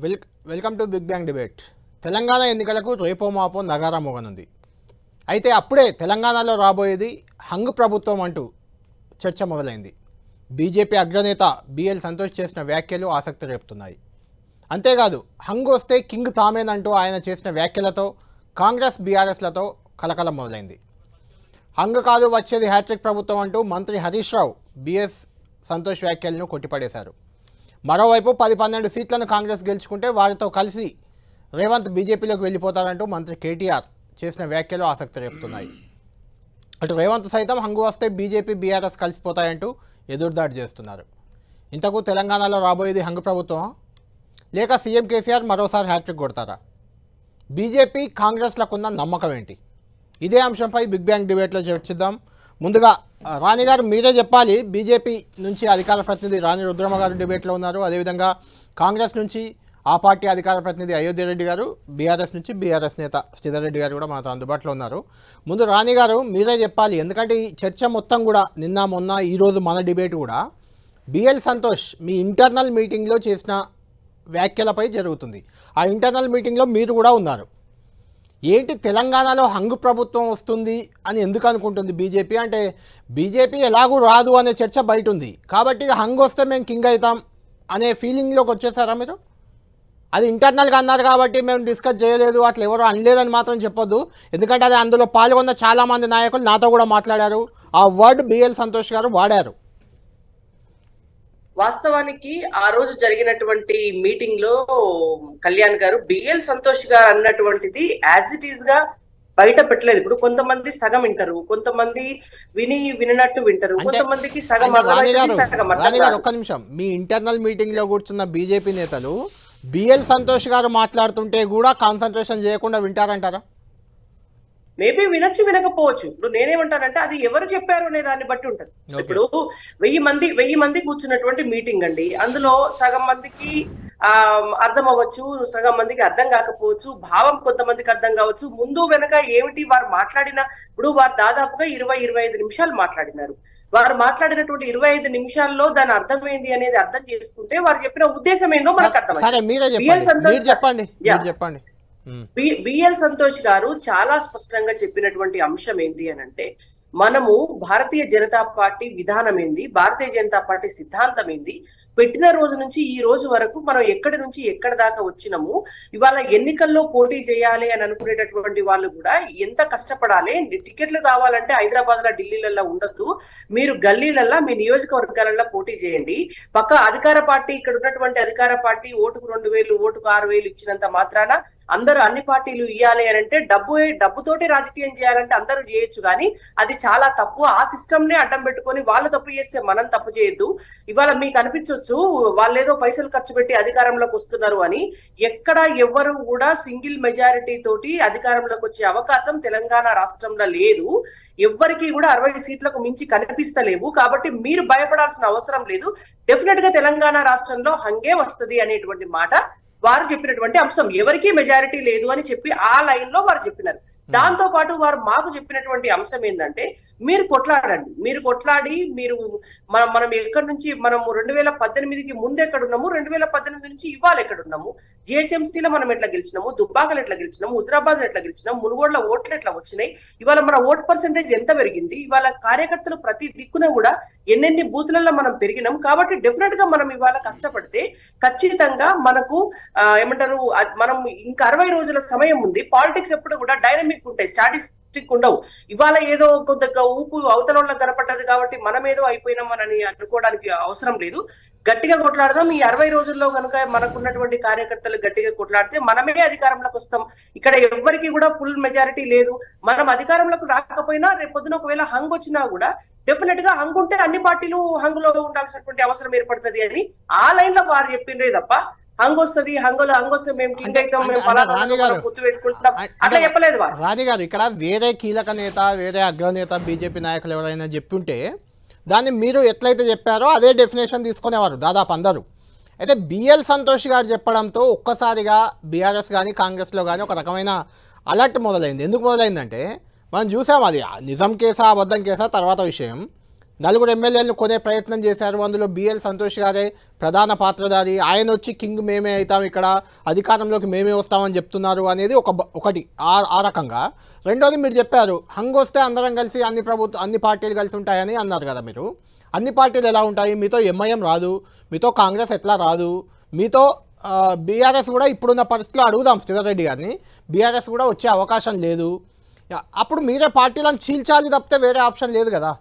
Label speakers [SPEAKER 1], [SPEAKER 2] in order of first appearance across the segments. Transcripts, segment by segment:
[SPEAKER 1] Well welcome to big bang debate Telangana ఎన్నికలకు రేపో మాపో నగారా మోగనుంది అయితే అప్పుడే తెలంగాణలో రాబోయేది హంగ్ ప్రభుత్వం అంటూ చర్చ మొదలైంది బీజేపీ అగ్రనేత బిఎల్ సంతోష్ చేసిన వ్యాఖ్యలు ఆసక్తి రేపుతున్నాయి అంతేకాదు హంగ్ వస్తే కింగ్ తామేనంటూ ఆయన చేసిన వ్యాఖ్యలతో కాంగ్రెస్ బీఆర్ఎస్లతో కలకలం మొదలైంది హంగ్ కాదు వచ్చేది హ్యాట్రిక్ ప్రభుత్వం అంటూ మంత్రి హరీష్ రావు బిఎస్ సంతోష్ వ్యాఖ్యలను కొట్టిపడేశారు మరోవైపు పది పన్నెండు సీట్లను కాంగ్రెస్ గెలుచుకుంటే వారితో కలిసి రేవంత్ బీజేపీలోకి వెళ్ళిపోతారంటూ మంత్రి కేటీఆర్ చేసిన వ్యాఖ్యలు ఆసక్తి రేపుతున్నాయి అటు రేవంత్ సైతం హంగు వస్తే బీజేపీ బీఆర్ఎస్ కలిసిపోతాయంటూ ఎదురుదాడి చేస్తున్నారు ఇంతకు తెలంగాణలో రాబోయేది హంగు ప్రభుత్వం లేక సీఎం కేసీఆర్ మరోసారి హ్యాట్రిక్ కొడతారా బీజేపీ కాంగ్రెస్లకున్న నమ్మకం ఏంటి ఇదే అంశంపై బిగ్ బ్యాంగ్ డిబేట్లో చర్చిద్దాం ముందుగా ఆ, రాణి గారు మీరే చెప్పాలి బీజేపీ నుంచి అధికార ప్రతినిధి రాణి రుద్రమ గారు డిబేట్లో ఉన్నారు అదేవిధంగా కాంగ్రెస్ నుంచి ఆ పార్టీ అధికార ప్రతినిధి అయోధ్య రెడ్డి గారు బీఆర్ఎస్ నుంచి బీఆర్ఎస్ నేత శ్రీధర్ రెడ్డి గారు కూడా మనతో అందుబాటులో ఉన్నారు ముందు రాణి గారు మీరే చెప్పాలి ఎందుకంటే ఈ చర్చ మొత్తం కూడా నిన్న మొన్న ఈరోజు మన డిబేట్ కూడా బిఎల్ సంతోష్ మీ ఇంటర్నల్ మీటింగ్లో చేసిన వ్యాఖ్యలపై జరుగుతుంది ఆ ఇంటర్నల్ మీటింగ్లో మీరు కూడా ఉన్నారు ఏంటి తెలంగాణలో హంగు ప్రభుత్వం వస్తుంది అని ఎందుకు అనుకుంటుంది బీజేపీ అంటే బీజేపీ ఎలాగూ రాదు అనే చర్చ బయట ఉంది కాబట్టి ఇక హంగు వస్తే మేము కింగ్ అవుతాం అనే ఫీలింగ్లోకి వచ్చేసారా మీరు అది ఇంటర్నల్గా అన్నారు కాబట్టి మేము డిస్కస్ చేయలేదు అట్లా ఎవరు అనలేదని మాత్రం చెప్పొద్దు ఎందుకంటే అది అందులో పాల్గొన్న చాలామంది నాయకులు నాతో కూడా మాట్లాడారు ఆ వర్డ్ బిఎల్ సంతోష్ గారు వాడారు
[SPEAKER 2] వాస్తవానికి ఆ రోజు జరిగినటువంటి మీటింగ్ లో కళ్యాణ్ గారు బిఎల్ సంతోష్ గారు అన్నటువంటిది యాజ్ ఇట్ ఈస్ గా బయట పెట్టలేదు ఇప్పుడు కొంతమంది సగం వింటారు కొంతమంది విని వినట్టు వింటారు
[SPEAKER 1] అంటే-
[SPEAKER 2] కొంతమందికి సగం
[SPEAKER 1] అంటే రాణి గారు
[SPEAKER 2] అర్థమవుతుంది సగం అర్థం
[SPEAKER 1] రాణి గారు
[SPEAKER 2] కాదు.
[SPEAKER 1] ఒక్క నిమిషం మీ ఇంటర్నల్ మీటింగ్ లో కూర్చున్న బీజేపీ నేతలు బిఎల్ సంతోష్ గారు మాట్లాడుతుంటే కూడా కాన్సన్ట్రేషన్ చేయకుండా వింటారంటారా
[SPEAKER 2] మేబీ వినొచ్చు వినకపోవచ్చు ఇప్పుడు నేనేమంటానంటే అది ఎవరు చెప్పారు అనే దాన్ని బట్టి ఉంటది
[SPEAKER 1] Okay.
[SPEAKER 2] ఇప్పుడు వెయ్యి మంది వెయ్యి మంది కూర్చున్నటువంటి మీటింగ్ అండి అందులో సగం మందికి ఆ అర్థం అవ్వచ్చు సగం మందికి అర్థం కాకపోవచ్చు భావం కొంతమందికి అర్థం కావచ్చు ముందు వెనక ఏమిటి వారు మాట్లాడిన ఇప్పుడు వారు దాదాపుగా ఇరవై ఇరవై ఐదు నిమిషాలు మాట్లాడినారు వారు మాట్లాడినటువంటి ఇరవై ఐదు నిమిషాల్లో దాని అర్థం ఏంది అనేది అర్థం చేసుకుంటే వారు చెప్పిన ఉద్దేశం ఏందో మనకు అర్థం
[SPEAKER 1] సరే మీరే
[SPEAKER 2] బిఎల్
[SPEAKER 1] చెప్పండి
[SPEAKER 2] సంతోష్
[SPEAKER 1] మీరు చెప్పండి
[SPEAKER 2] Yeah.
[SPEAKER 1] మీరు చెప్పండి ఉమ్.
[SPEAKER 2] బి- బిఎల్ సంతోష్ గారు చాలా స్పష్టంగా చెప్పినటువంటి అంశం ఏంటి అని అంటే మనము భారతీయ జనతా పార్టీ విధానం ఏంది భారతీయ జనతా పార్టీ సిద్ధాంతం ఏంది పెట్టిన రోజు నుంచి ఈ రోజు వరకు మనం ఎక్కడి నుంచి ఎక్కడ దాకా వచ్చినాము ఇవాళ ఎన్నికల్లో పోటీ చేయాలి అని అనుకునేటటువంటి వాళ్ళు కూడా ఎంత కష్టపడాలి టికెట్లు కావాలంటే హైదరాబాద్ లో ఢిల్లీలలో ఉండొద్దు మీరు గల్లీలల్లా మీ నియోజకవర్గాలలో పోటీ చేయండి పక్క అధికార పార్టీ ఇక్కడ ఉన్నటువంటి అధికార పార్టీ ఓటుకు రెండు వేలు ఓటుకు ఆరు వేలు ఇచ్చినంత మాత్రాన అందరూ అన్ని పార్టీలు ఇవ్వాలి అని అంటే డబ్బు డబ్బుతోటి రాజకీయం చేయాలంటే అందరూ చేయొచ్చు కానీ అది చాలా తప్పు ఆ సిస్టమ్ నే అడ్డం పెట్టుకొని వాళ్ళు తప్పు చేస్తే మనం తప్పు చేయొద్దు ఇవాళ మీకు అనిపించవచ్చు వాళ్ళు ఏదో పైసలు ఖర్చు పెట్టి అధికారంలోకి వస్తున్నారు అని ఎక్కడ ఎవ్వరు కూడా సింగిల్ మెజారిటీ తోటి అధికారంలోకి వచ్చే అవకాశం తెలంగాణ రాష్ట్రంలో లేదు ఎవ్వరికి కూడా అరవై సీట్లకు మించి కనిపిస్తలేవు కాబట్టి మీరు భయపడాల్సిన అవసరం లేదు డెఫినెట్ గా తెలంగాణ రాష్ట్రంలో హంగే వస్తది అనేటువంటి మాట వారు చెప్పినటువంటి అంశం ఎవరికీ మెజారిటీ లేదు అని చెప్పి ఆ లైన్ లో వారు చెప్పినారు దాంతో పాటు వారు మాకు చెప్పినటువంటి అంశం ఏంటంటే మీరు కొట్లాడండి మీరు కొట్లాడి మీరు మనం మనం ఎక్కడి నుంచి మనం రెండు వేల పద్దెనిమిదికి ముందు ఎక్కడ ఉన్నాము రెండు వేల పద్దెనిమిది నుంచి ఇవాళ ఎక్కడ ఉన్నాము జిహెచ్ఎంసీలో మనం ఎట్లా గెలిచినాము దుబ్బాకలు ఎట్లా గెలిచినాము హుజరాబాద్ ఎట్లా గెలిచినాము మునుగోడులో ఓట్లు ఎట్లా వచ్చినాయి ఇవాళ మన ఓట్ పర్సెంటేజ్ ఎంత పెరిగింది ఇవాళ కార్యకర్తలు ప్రతి దిక్కున కూడా ఎన్నెన్ని బూతులలో మనం పెరిగినాం కాబట్టి డెఫినెట్ గా మనం ఇవాళ కష్టపడితే ఖచ్చితంగా మనకు ఆ, ఏమంటారు అ- మనం ఇంకా అరవై రోజుల సమయం ఉంది పాలిటిక్స్ ఎప్పుడు కూడా డైనమిక్ ఉంటాయి స్టాటిస్టిక్ ఉండవు ఇవాళ ఏదో కొద్దిగా ఊపు అవతల వాళ్ళకి కనపడ్డది కాబట్టి మనం ఏదో అయిపోయినామని అనుకోవడానికి అవసరం లేదు గట్టిగా కొట్లాడదాం ఈ అరవై రోజుల్లో కనుక మనకున్నటువంటి కార్యకర్తలు గట్టిగా కొట్లాడితే మనమే అధికారంలోకి వస్తాం ఇక్కడ ఎవ్వరికి కూడా ఫుల్ మెజారిటీ లేదు మనం అధికారంలోకి రాకపోయినా రేపు పొద్దున ఒకవేళ హంగ్ వచ్చినా కూడా డెఫినెట్ గా హంగ్ ఉంటే అన్ని పార్టీలు హంగులో ఉండాల్సినటువంటి అవసరం ఏర్పడుతుంది అని ఆ లైన్ లో వారు చెప్పిండ్రే తప్ప హంగ్ వస్తుంది హంగులో హంగ్ వస్తే మేము కింగ్
[SPEAKER 1] అంటే-
[SPEAKER 2] అవుతాం మేము
[SPEAKER 1] అంటే
[SPEAKER 2] ఫలానా
[SPEAKER 1] రాణి
[SPEAKER 2] మనం
[SPEAKER 1] గారు,
[SPEAKER 2] పొత్తు పెట్టుకుంటాం
[SPEAKER 1] అంటే-
[SPEAKER 2] అట్లా చెప్పలేదు వారు
[SPEAKER 1] రాణి గారు ఇక్కడ వేరే కీలక నేత వేరే అగ్రనేత బీజేపీ నాయకులు ఎవరైనా చెప్పుంటే దాన్ని మీరు ఎట్లయితే చెప్పారో అదే డెఫినేషన్ తీసుకునేవారు దాదాపు అందరూ అయితే బిఎల్ సంతోష్ గారు చెప్పడంతో ఒక్కసారిగా బీఆర్ఎస్ కానీ కాంగ్రెస్లో కానీ ఒక రకమైన అలర్ట్ మొదలైంది ఎందుకు మొదలైందంటే మనం చూసాం అది నిజం కేసా అబద్ధం కేసా తర్వాత విషయం నలుగురు ఎమ్మెల్యేలను కొనే ప్రయత్నం చేశారు అందులో బిఎల్ సంతోష్ గారే ప్రధాన పాత్రధారి ఆయన వచ్చి కింగ్ మేమే అవుతాం ఇక్కడ అధికారంలోకి మేమే వస్తామని చెప్తున్నారు అనేది ఒక బ- ఒకటి ఆ ఆ రకంగా రెండోది మీరు చెప్పారు హంగ్ వస్తే అందరం కలిసి అన్ని ప్రభుత్వ అన్ని పార్టీలు కలిసి ఉంటాయని అన్నారు కదా మీరు అన్ని పార్టీలు ఎలా ఉంటాయి మీతో ఎంఐఎం రాదు మీతో కాంగ్రెస్ ఎట్లా రాదు మీతో బీఆర్ఎస్ కూడా ఇప్పుడున్న పరిస్థితిలో అడుగుదాం శ్రీధర్ గారిని బీఆర్ఎస్ కూడా వచ్చే అవకాశం లేదు యా, అప్పుడు మీరే పార్టీలను చీల్చాలి తప్పితే వేరే ఆప్షన్ లేదు కదా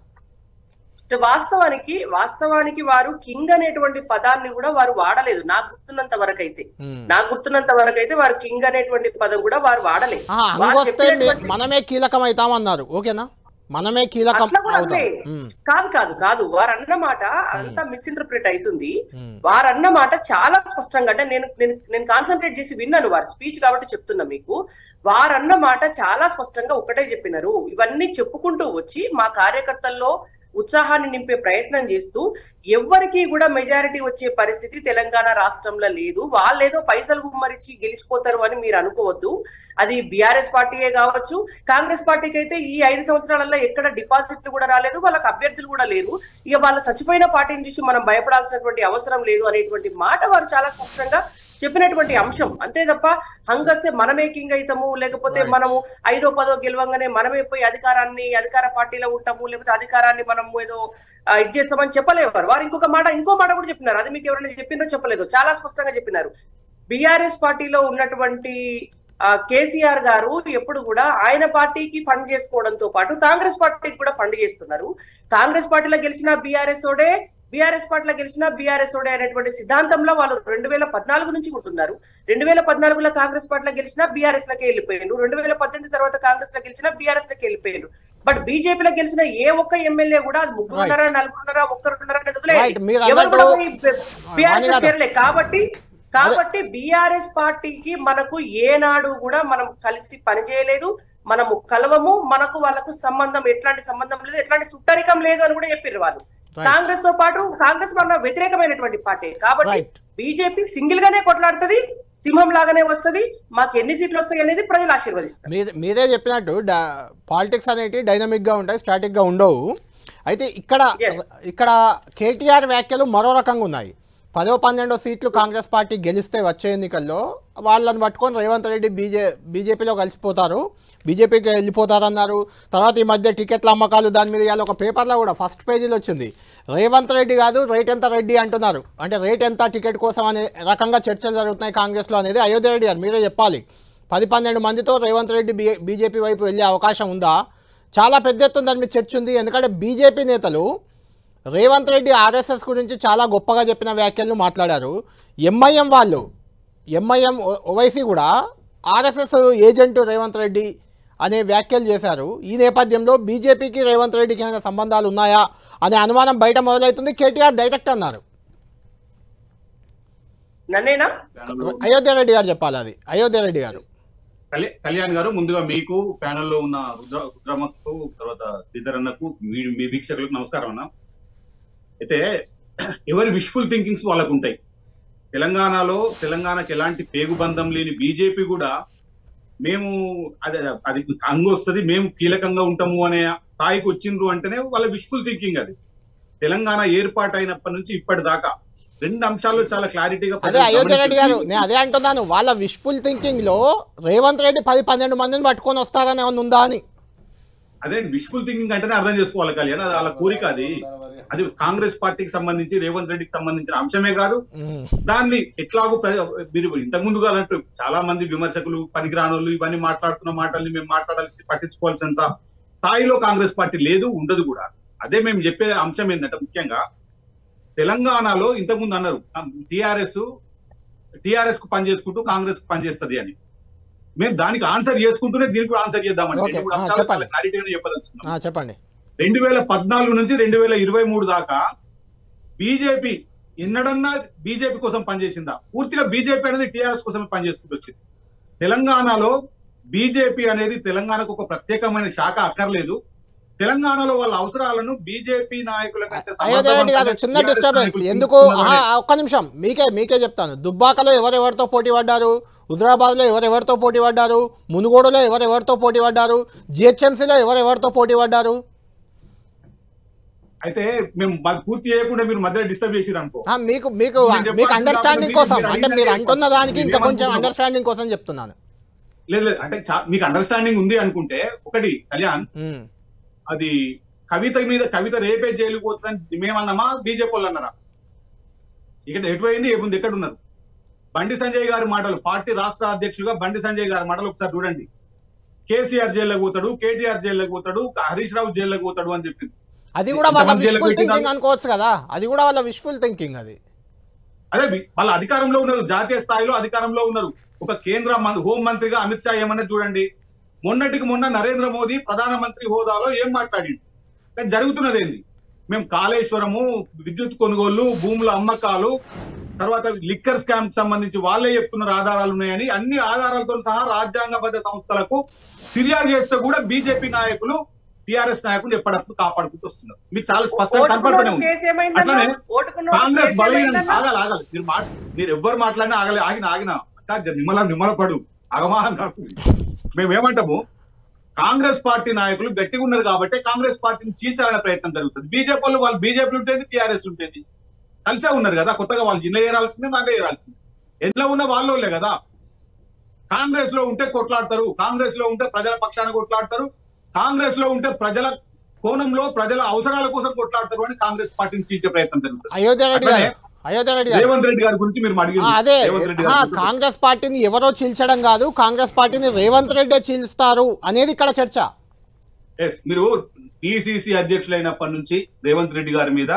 [SPEAKER 2] అంటే వాస్తవానికి వాస్తవానికి వారు కింగ్ అనేటువంటి పదాన్ని కూడా వారు వాడలేదు నాకు గుర్తున్నంత వరకు అయితే
[SPEAKER 1] మ్మ్.
[SPEAKER 2] నాకు గుర్తున్నంత వరకు అయితే వారు కింగ్ అనేటువంటి పదం కూడా వారు వాడలేదు
[SPEAKER 1] ఆహా,
[SPEAKER 2] వారు
[SPEAKER 1] హంగొస్తే మే-
[SPEAKER 2] చెప్పినటువంటి-
[SPEAKER 1] మనమే కీలకం అవుతామన్నారు ఓకేనా మనమే కీలకం
[SPEAKER 2] అట్లా కూడా
[SPEAKER 1] అవుతాం
[SPEAKER 2] అనలే.
[SPEAKER 1] మ్మ్.
[SPEAKER 2] కాదు కాదు కాదు వారు అన్న మాట అంతా మిస్ఇంటర్ప్రిట్ అవుతుంది
[SPEAKER 1] మ్మ్.
[SPEAKER 2] వారు అన్న మాట చాలా స్పష్టంగా అంటే నేను నేను నేను కాన్సన్ట్రేట్ చేసి విన్నాను వారి స్పీచ్ కాబట్టి చెప్తున్నా మీకు వారు అన్న మాట చాలా స్పష్టంగా ఒకటే చెప్పినారు ఇవన్నీ చెప్పుకుంటూ వచ్చి మా కార్యకర్తల్లో ఉత్సాహాన్ని నింపే ప్రయత్నం చేస్తూ ఎవ్వరికీ కూడా మెజారిటీ వచ్చే పరిస్థితి తెలంగాణ రాష్ట్రంలో లేదు వాళ్ళేదో పైసలు గుమ్మరిచి గెలిచిపోతారు అని మీరు అనుకోవద్దు అది బీఆర్ఎస్ పార్టీయే కావచ్చు కాంగ్రెస్ పార్టీకి అయితే ఈ ఐదు సంవత్సరాలలో ఎక్కడ డిపాజిట్లు కూడా రాలేదు వాళ్ళకి అభ్యర్థులు కూడా లేరు ఇక వాళ్ళ చచ్చిపోయిన పార్టీని చూసి మనం భయపడాల్సినటువంటి అవసరం లేదు అనేటువంటి మాట వారు చాలా స్పష్టంగా చెప్పినటువంటి అంశం అంతే తప్ప హంగస్తే మనమే కింగ్ అవుతాము లేకపోతే
[SPEAKER 1] Right.
[SPEAKER 2] మనము ఐదో పదో గెలవంగానే మనమే పోయి అధికారాన్ని అధికార పార్టీలో ఉంటాము లేకపోతే అధికారాన్ని మనం ఏదో ఆ, ఇది చేస్తామని చెప్పలేరు వారు వారు ఇంకొక మాట ఇంకో మాట కూడా చెప్పినారు అది మీకు ఎవరైనా చెప్పిందో చెప్పలేదు చాలా స్పష్టంగా చెప్పినారు బీఆర్ఎస్ పార్టీలో ఉన్నటువంటి ఆ, కేసీఆర్ గారు ఎప్పుడు కూడా ఆయన పార్టీకి ఫండ్ చేసుకోవడంతో పాటు కాంగ్రెస్ పార్టీకి కూడా ఫండ్ చేస్తున్నారు కాంగ్రెస్ పార్టీలో గెలిచిన బీఆర్ఎస్ ఓడే బీఆర్ఎస్ పార్టీలో గెలిచిన బీఆర్ఎస్ ఓడే అనేటువంటి సిద్ధాంతంలో వాళ్ళు రెండు వేల పద్నాలుగు నుంచి ఉంటున్నారు రెండు వేల పద్నాలుగులో కాంగ్రెస్ పార్టీలో గెలిచిన బీఆర్ఎస్ లకే వెళ్ళిపోయారు రెండు వేల పద్దెనిమిది తర్వాత కాంగ్రెస్ లో గెలిచిన బీఆర్ఎస్ లకి వెళ్ళిపోయారు బట్ బీజేపీలో గెలిచిన ఏ ఒక్క ఎమ్మెల్యే కూడా అది ముగ్గురున్నారా నలుగురున్నారా ఒక్కరున్నారా అనేది
[SPEAKER 1] Right. మీరు
[SPEAKER 2] వదిలేయండి ఎవరు కూడా
[SPEAKER 1] అన్నట్టు-
[SPEAKER 2] బీఆర్ఎస్
[SPEAKER 1] వాణి గారు.
[SPEAKER 2] చేరలే కాబట్టి కాబట్టి బీఆర్ఎస్ పార్టీకి మనకు ఏనాడు కూడా మనం కలిసి పనిచేయలేదు మనము కలవము మనకు వాళ్ళకు సంబంధం ఎట్లాంటి సంబంధం లేదు ఎట్లాంటి సుట్టరికం లేదు అని కూడా చెప్పారు వాళ్ళు
[SPEAKER 1] Right.
[SPEAKER 2] కాంగ్రెస్ తో పాటు కాంగ్రెస్ మన వ్యతిరేకమైనటువంటి పార్టీ కాబట్టి
[SPEAKER 1] Right.
[SPEAKER 2] బీజేపీ సింగిల్ గానే కొట్లాడుతుంది సింహం లాగానే వస్తది మాకు ఎన్ని సీట్లు వస్తాయి అనేది ప్రజలు ఆశీర్వదిస్తారు
[SPEAKER 1] మీరు మీరే చెప్పినట్టు పాలిటిక్స్ అనేవి డైనమిక్గా ఉంటాయి స్టాటిక్గా ఉండవు అయితే ఇక్కడ
[SPEAKER 2] Yes.
[SPEAKER 1] ఇక్కడ కేటీఆర్ వ్యాఖ్యలు మరో రకంగా ఉన్నాయి పదో పన్నెండో సీట్లు కాంగ్రెస్ పార్టీ గెలిస్తే వచ్చే ఎన్నికల్లో వాళ్ళని పట్టుకొని రేవంత్ రెడ్డి బీజే బీజేపీలో కలిసిపోతారు బీజేపీకి వెళ్ళిపోతారన్నారు తర్వాత ఈ మధ్య టికెట్ల అమ్మకాలు దాని మీద ఇవాళ ఒక పేపర్లో కూడా ఫస్ట్ పేజీలో వచ్చింది రేవంత్ రెడ్డి కాదు రేట్ ఎంత రెడ్డి అంటున్నారు అంటే రేట్ ఎంత టికెట్ కోసం అనే రకంగా చర్చలు జరుగుతున్నాయి కాంగ్రెస్లో అనేది అయోధ్య రెడ్డి గారు మీరే చెప్పాలి పది పన్నెండు మందితో రేవంత్ రెడ్డి బీ బీజేపీ వైపు వెళ్ళే అవకాశం ఉందా చాలా పెద్ద ఎత్తున దాని మీద చర్చ ఉంది ఎందుకంటే బీజేపీ నేతలు రేవంత్ రెడ్డి ఆర్ఎస్ఎస్ గురించి చాలా గొప్పగా చెప్పిన వ్యాఖ్యలను మాట్లాడారు ఎంఐఎం వాళ్ళు ఎంఐఎం ఓవైసీ కూడా ఆర్ఎస్ఎస్ ఏజెంట్ రేవంత్ రెడ్డి అనే వ్యాఖ్యలు చేశారు ఈ నేపథ్యంలో బీజేపీకి రేవంత్ రెడ్డికి ఏమైనా సంబంధాలు ఉన్నాయా అనే అనుమానం బయట మొదలవుతుంది కేటీఆర్ డైరెక్ట్ అన్నారు
[SPEAKER 2] నన్నేనా
[SPEAKER 1] అయోధ్య రెడ్డి గారు చెప్పాలి అది అయోధ్య రెడ్డి గారు
[SPEAKER 3] కళ్యా- కళ్యాణ్ గారు ముందుగా మీకు ప్యానెల్ లో ఉన్న రుద్ర రుద్రమ్మకు తర్వాత శ్రీధర్ అన్నకు మీ మీ వీక్షకులకు నమస్కారం అన్న అయితే ఎవరి విష్ఫుల్ థింకింగ్స్ వాళ్ళకు ఉంటాయి తెలంగాణలో తెలంగాణకి ఎలాంటి పేగుబంధం లేని బీజేపీ కూడా మేము అది అది అంగు వస్తుంది మేము కీలకంగా ఉంటాము అనే స్థాయికి వచ్చిండ్రు అంటేనే వాళ్ళ విష్ఫుల్ థింకింగ్ అది తెలంగాణ ఏర్పాటు అయినప్పటి నుంచి ఇప్పటిదాకా రెండు అంశాల్లో చాలా క్లారిటీగా
[SPEAKER 1] అదే అయోధ్య రెడ్డి గారు నేను అదే అంటున్నాను వాళ్ళ విష్ఫుల్ థింకింగ్ లో రేవంత్ రెడ్డి పది పన్నెండు మందిని పట్టుకొని వస్తారని ఏమన్నా ఉందా అని
[SPEAKER 3] అదే విష్ఫుల్ థింకింగ్ అంటేనే అర్థం చేసుకోవాలి కళ్యాణ్ అది వాళ్ళ కోరిక అది అది కాంగ్రెస్ పార్టీకి సంబంధించి రేవంత్ రెడ్డికి సంబంధించిన అంశమే కాదు
[SPEAKER 1] ఉమ్.
[SPEAKER 3] దాన్ని ఎట్లాగో ప్ర- మీరు ఇంతకు ముందుగా అన్నట్టు చాలా మంది విమర్శకులు పనికిరానోళ్ళు ఇవన్నీ మాట్లాడుతున్న మాటల్ని మేము మాట్లాడాల్సి పట్టించుకోవాల్సినంత స్థాయిలో కాంగ్రెస్ పార్టీ లేదు ఉండదు కూడా అదే మేము చెప్పే అంశం ఏంటంటే ముఖ్యంగా తెలంగాణలో ఇంతకుముందు అన్నారు టిఆర్ఎస్ టిఆర్ఎస్ కు పనిచేసుకుంటూ కాంగ్రెస్ కు పనిచేస్తుంది అని మేము దానికి ఆన్సర్ చేసుకుంటూనే దీనికి కూడా ఆన్సర్ చేద్దామని
[SPEAKER 1] Okay.
[SPEAKER 3] రెండు మూడు
[SPEAKER 1] ఆ,
[SPEAKER 3] అంశాలు
[SPEAKER 1] చెప్పండి.
[SPEAKER 3] చాలా క్లారిటీగానే చెప్పదలుచుకున్నాం
[SPEAKER 1] ఆ, చెప్పండి
[SPEAKER 3] రెండు వేల పద్నాలుగు నుంచి రెండు వేల ఇరవై మూడు దాకా బీజేపీ ఎన్నడన్నా బీజేపీ కోసం పనిచేసిందా పూర్తిగా బీజేపీ అనేది టీఆర్ఎస్ కోసం పనిచేసుకుంటూ వచ్చింది తెలంగాణలో బీజేపీ అనేది తెలంగాణకు ఒక ప్రత్యేకమైన శాఖ అక్కర్లేదు తెలంగాణలో వాళ్ళ అవసరాలను బీజేపీ నాయకుల కంటే
[SPEAKER 1] అయోధ్య రెడ్డి గారు
[SPEAKER 3] సమర్థవంతంగా
[SPEAKER 1] చిన్న
[SPEAKER 3] TRS
[SPEAKER 1] డిస్టర్బెన్స్
[SPEAKER 3] నాయకులు
[SPEAKER 1] ఎందుకు
[SPEAKER 3] తీసుకున్నారనే-
[SPEAKER 1] ఆహా, ఒక్క నిమిషం మీకే మీకే చెప్తాను దుబ్బాకలో ఎవరెవరితో పోటీ పడ్డారు హుజరాబాద్లో ఎవరెవరితో పోటీ పడ్డారు మునుగోడులో ఎవరెవరితో పోటీ పడ్డారు జిహెచ్ఎంసీలో ఎవరెవరితో పోటీ పడ్డారు
[SPEAKER 3] అయితే మేము మాది పూర్తి చేయకుండా మీరు మధ్యలో డిస్టర్బ్ చేసిరు అనుకో
[SPEAKER 1] ఆ, మీకు మీకు
[SPEAKER 3] నేను చెప్పాల్సింది
[SPEAKER 1] మీకు అండర్స్టాండింగ్
[SPEAKER 3] కాకుండా
[SPEAKER 1] కోసం
[SPEAKER 3] మీరు
[SPEAKER 1] అంటే మీరు
[SPEAKER 3] అడిగిన
[SPEAKER 1] అంటున్న దానికి ఇంకా కొంచెం
[SPEAKER 3] ఏమనుకుంటున్నావు?
[SPEAKER 1] అండర్స్టాండింగ్ కోసం చెప్తున్నాను
[SPEAKER 3] లేదు లేదు అంటే చా- మీకు అండర్స్టాండింగ్ ఉంది అనుకుంటే ఒకటి కళ్యాణ్
[SPEAKER 1] ఉమ్.
[SPEAKER 3] అది కవిత మీద కవిత రేపే జైలుకు పోతుందని మేమన్నామా బీజేపీ వాళ్ళు అన్నారా ఇక్కడ ఎటుపోయింది ఏముంది ఎక్కడ ఉన్నారు బండి సంజయ్ గారి మాటలు పార్టీ రాష్ట్ర అధ్యక్షులుగా బండి సంజయ్ గారి మాటలు ఒకసారి చూడండి కేసీఆర్ జైల్లోకి పోతాడు కేటీఆర్ జైల్లోకి పోతాడు హరీష్ రావు జైల్లోకి పోతాడు అని చెప్పింది
[SPEAKER 1] అది కూడా వాళ్ళ
[SPEAKER 3] ఎంతమంది జైలుకు
[SPEAKER 1] విష్ఫుల్
[SPEAKER 3] పెట్టినా-
[SPEAKER 1] థింకింగ్ అనుకోవచ్చు కదా అది కూడా వాళ్ళ విష్ఫుల్ థింకింగ్ అది
[SPEAKER 3] అదే వి- వాళ్ళ అధికారంలో ఉన్నారు జాతీయ స్థాయిలో అధికారంలో ఉన్నారు ఒక కేంద్ర మం- హోం మంత్రిగా అమిత్ షా ఏమన్నా చూడండి మొన్నటికి మొన్న నరేంద్ర మోదీ ప్రధానమంత్రి హోదాలో ఏం మాట్లాడిండు కానీ జరుగుతున్నది ఏంది మేము కాళేశ్వరము విద్యుత్ కొనుగోళ్లు భూముల అమ్మకాలు తర్వాత లిక్కర్ స్కామ్ కి సంబంధించి వాళ్ళే చెప్తున్నారు ఆధారాలు ఉన్నాయని అన్ని ఆధారాలతో సహా రాజ్యాంగబద్ధ సంస్థలకు ఫిర్యాదు చేస్తే కూడా బీజేపీ నాయకులు టిఆర్ఎస్ నాయకులు ఎప్పటికప్పుడు కాపాడుకుంటూ వస్తున్నారు మీకు చాలా స్పష్టంగా కనపడుతూనే
[SPEAKER 2] ఓటుకున్నోడు
[SPEAKER 3] ఉంది
[SPEAKER 2] కేసు ఏమైందన్నా
[SPEAKER 3] అట్లనే
[SPEAKER 2] ఓటుకున్నోడు
[SPEAKER 3] కాంగ్రెస్
[SPEAKER 2] కేసు
[SPEAKER 3] బలహీన
[SPEAKER 2] ఏమైందన్నా?
[SPEAKER 3] ఆగాలి ఆగాలి మీరు మాట మీరు ఎవ్వరు మాట్లాడినా ఆగలే ఆగిన ఆగిన అక్క, జర నిమ్మల నిమ్మల పడు అగమానం కాకు మేము ఏమంటాము కాంగ్రెస్ పార్టీ నాయకులు గట్టిగా ఉన్నారు కాబట్టి కాంగ్రెస్ పార్టీని చీల్చాలనే ప్రయత్నం జరుగుతుంది బీజేపీ వాళ్ళు వాళ్ళు బీజేపీ ఉంటుంది టీఆర్ఎస్ ఉంటుంది కలిసే ఉన్నారు కదా కొత్తగా వాళ్ళు జిల్లా ఏరాల్సిందే నాకే ఏరాల్సిందే ఎట్లా ఉన్న వాళ్ళోళ్ళే కదా కాంగ్రెస్ లో ఉంటే కొట్లాడతారు కాంగ్రెస్ లో ఉంటే ప్రజల పక్షాన కొట్లాడతారు కాంగ్రెస్ లో ఉంటే ప్రజల కోణంలో ప్రజల అవసరాల కోసం కొట్లాడతారు అని కాంగ్రెస్ పార్టీని చీల్చే ప్రయత్నం జరుగుతుంది
[SPEAKER 1] అయోధ్య రెడ్డి గారు
[SPEAKER 3] అట్లనే
[SPEAKER 1] అయోధ్య రెడ్డి గారు
[SPEAKER 3] రేవంత్ రెడ్డి గారి గురించి మీరు
[SPEAKER 1] ఆ,
[SPEAKER 3] అడిగింది
[SPEAKER 1] అదే
[SPEAKER 3] రేవంత్ రెడ్డి
[SPEAKER 1] ఆ,
[SPEAKER 3] గారి గురించి.
[SPEAKER 1] కాంగ్రెస్ పార్టీని ఎవరో చీల్చడం కాదు కాంగ్రెస్ పార్టీని రేవంత్ రెడ్డి చీల్స్తారు అనేది ఇక్కడ చర్చ
[SPEAKER 3] Yes, మీరు పిసిసి అధ్యక్షులైనప్పటి నుంచి రేవంత్ రెడ్డి గారి మీద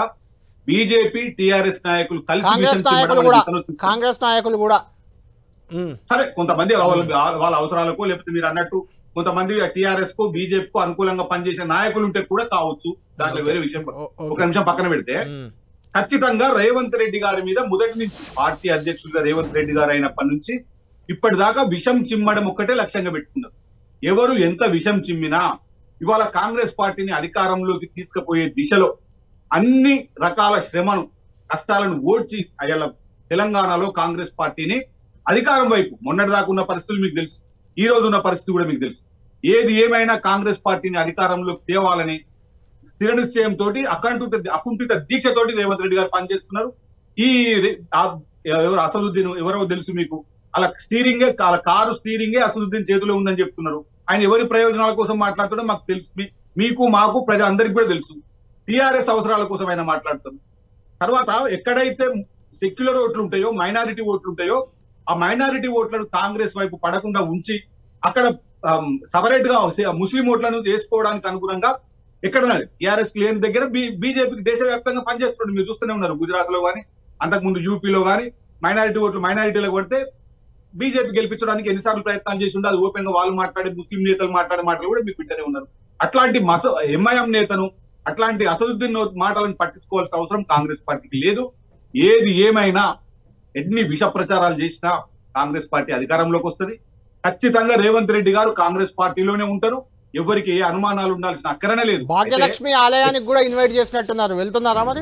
[SPEAKER 3] బీజేపీ టిఆర్ఎస్ నాయకులు కలిసి
[SPEAKER 1] కాంగ్రెస్
[SPEAKER 3] విషం చిమ్మడం
[SPEAKER 1] నాయకులు కూడా
[SPEAKER 3] అనేది ఇతను-
[SPEAKER 1] కాంగ్రెస్ నాయకులు కూడా ఉమ్,
[SPEAKER 3] సరే కొంతమంది వాళ్ళ వాళ్ళ అవసరాలకు లేకపోతే మీరు అన్నట్టు కొంతమంది టిఆర్ఎస్ కు బీజేపీ కు అనుకూలంగా పనిచేసే నాయకులు ఉంటే కూడా కావచ్చు దాంట్లో వేరే విషయం
[SPEAKER 1] ఓ-
[SPEAKER 3] ఒక
[SPEAKER 1] ఓకే.
[SPEAKER 3] నిమిషం పక్కన పెడితే
[SPEAKER 1] ఉమ్,
[SPEAKER 3] ఖచ్చితంగా రేవంత్ రెడ్డి గారి మీద మొదటి నుంచి పార్టీ అధ్యక్షుడిగా రేవంత్ రెడ్డి గారు అయినప్పటి నుంచి ఇప్పటిదాకా విషం చిమ్మడం ఒక్కటే లక్ష్యంగా పెట్టుకున్నారు ఎవరు ఎంత విషం చిమ్మినా ఇవాళ కాంగ్రెస్ పార్టీని అధికారంలోకి తీసుకుపోయే దిశలో అన్ని రకాల శ్రమను కష్టాలను ఓడ్చి అయ్యాల తెలంగాణలో కాంగ్రెస్ పార్టీని అధికారం వైపు మొన్నటిదాకా ఉన్న పరిస్థితులు మీకు తెలుసు ఈ రోజు ఉన్న పరిస్థితి కూడా మీకు తెలుసు ఏది ఏమైనా కాంగ్రెస్ పార్టీని అధికారంలోకి తేవాలని స్థిర నిశ్చయంతో అకంఠిత అకుంఠిత దీక్షతోటి రేవంత్ రెడ్డి గారు పనిచేస్తున్నారు ఈ రే- ఆ- ఎవరు అసలుద్దీన్ ఎవరో తెలుసు మీకు అలా స్టీరింగే అలా కారు స్టీరింగే అసలుద్దీన్ చేతిలో ఉందని చెప్తున్నారు ఆయన ఎవరి ప్రయోజనాల కోసం మాట్లాడుతుండో మాకు తెలుసు మీ- మీకు మాకు ప్రజలందరికీ కూడా తెలుసు టిఆర్ఎస్ అవసరాల కోసం ఆయన మాట్లాడుతారు తర్వాత ఎక్కడైతే సెక్యులర్ ఓట్లు ఉంటాయో మైనారిటీ ఓట్లు ఉంటాయో ఆ మైనారిటీ ఓట్లను కాంగ్రెస్ వైపు పడకుండా ఉంచి అక్కడ సపరేట్ గా ముస్లిం ఓట్లను చేసుకోవడానికి అనుగుణంగా ఎక్కడ టిఆర్ఎస్ లేని దగ్గర బీజేపీకి దేశవ్యాప్తంగా పనిచేస్తుంది మీరు చూస్తూనే ఉన్నారు గుజరాత్ లో కానీ అంతకుముందు యూపీలో కానీ మైనారిటీ ఓట్లు మైనారిటీలో కొడితే బీజేపీ గెలిపించడానికి ఎన్నిసార్లు ప్రయత్నాలు చేసి ఉండే అది ఓపెన్ గా వాళ్ళు మాట్లాడే ముస్లిం నేతలు మాట్లాడే మాటలు కూడా మీకు వింటూనే ఉన్నారు అట్లాంటి మస ఎంఐఎం నేతను అట్లాంటి అసదుద్దీన్ మాటలను పట్టించుకోవాల్సిన అవసరం కాంగ్రెస్ పార్టీకి లేదు ఏది ఏమైనా ఎన్ని విష ప్రచారాలు చేసినా కాంగ్రెస్ పార్టీ అధికారంలోకి వస్తుంది ఖచ్చితంగా రేవంత్ రెడ్డి గారు కాంగ్రెస్ పార్టీలోనే ఉంటారు ఎవరికి ఏ అనుమానాలు ఉండాల్సిన అక్కరనే లేదు అయితే
[SPEAKER 1] భాగ్యలక్ష్మి ఆలయానికి కూడా ఇన్వైట్ చేసినట్టున్నారు వెళ్తున్నారా మరి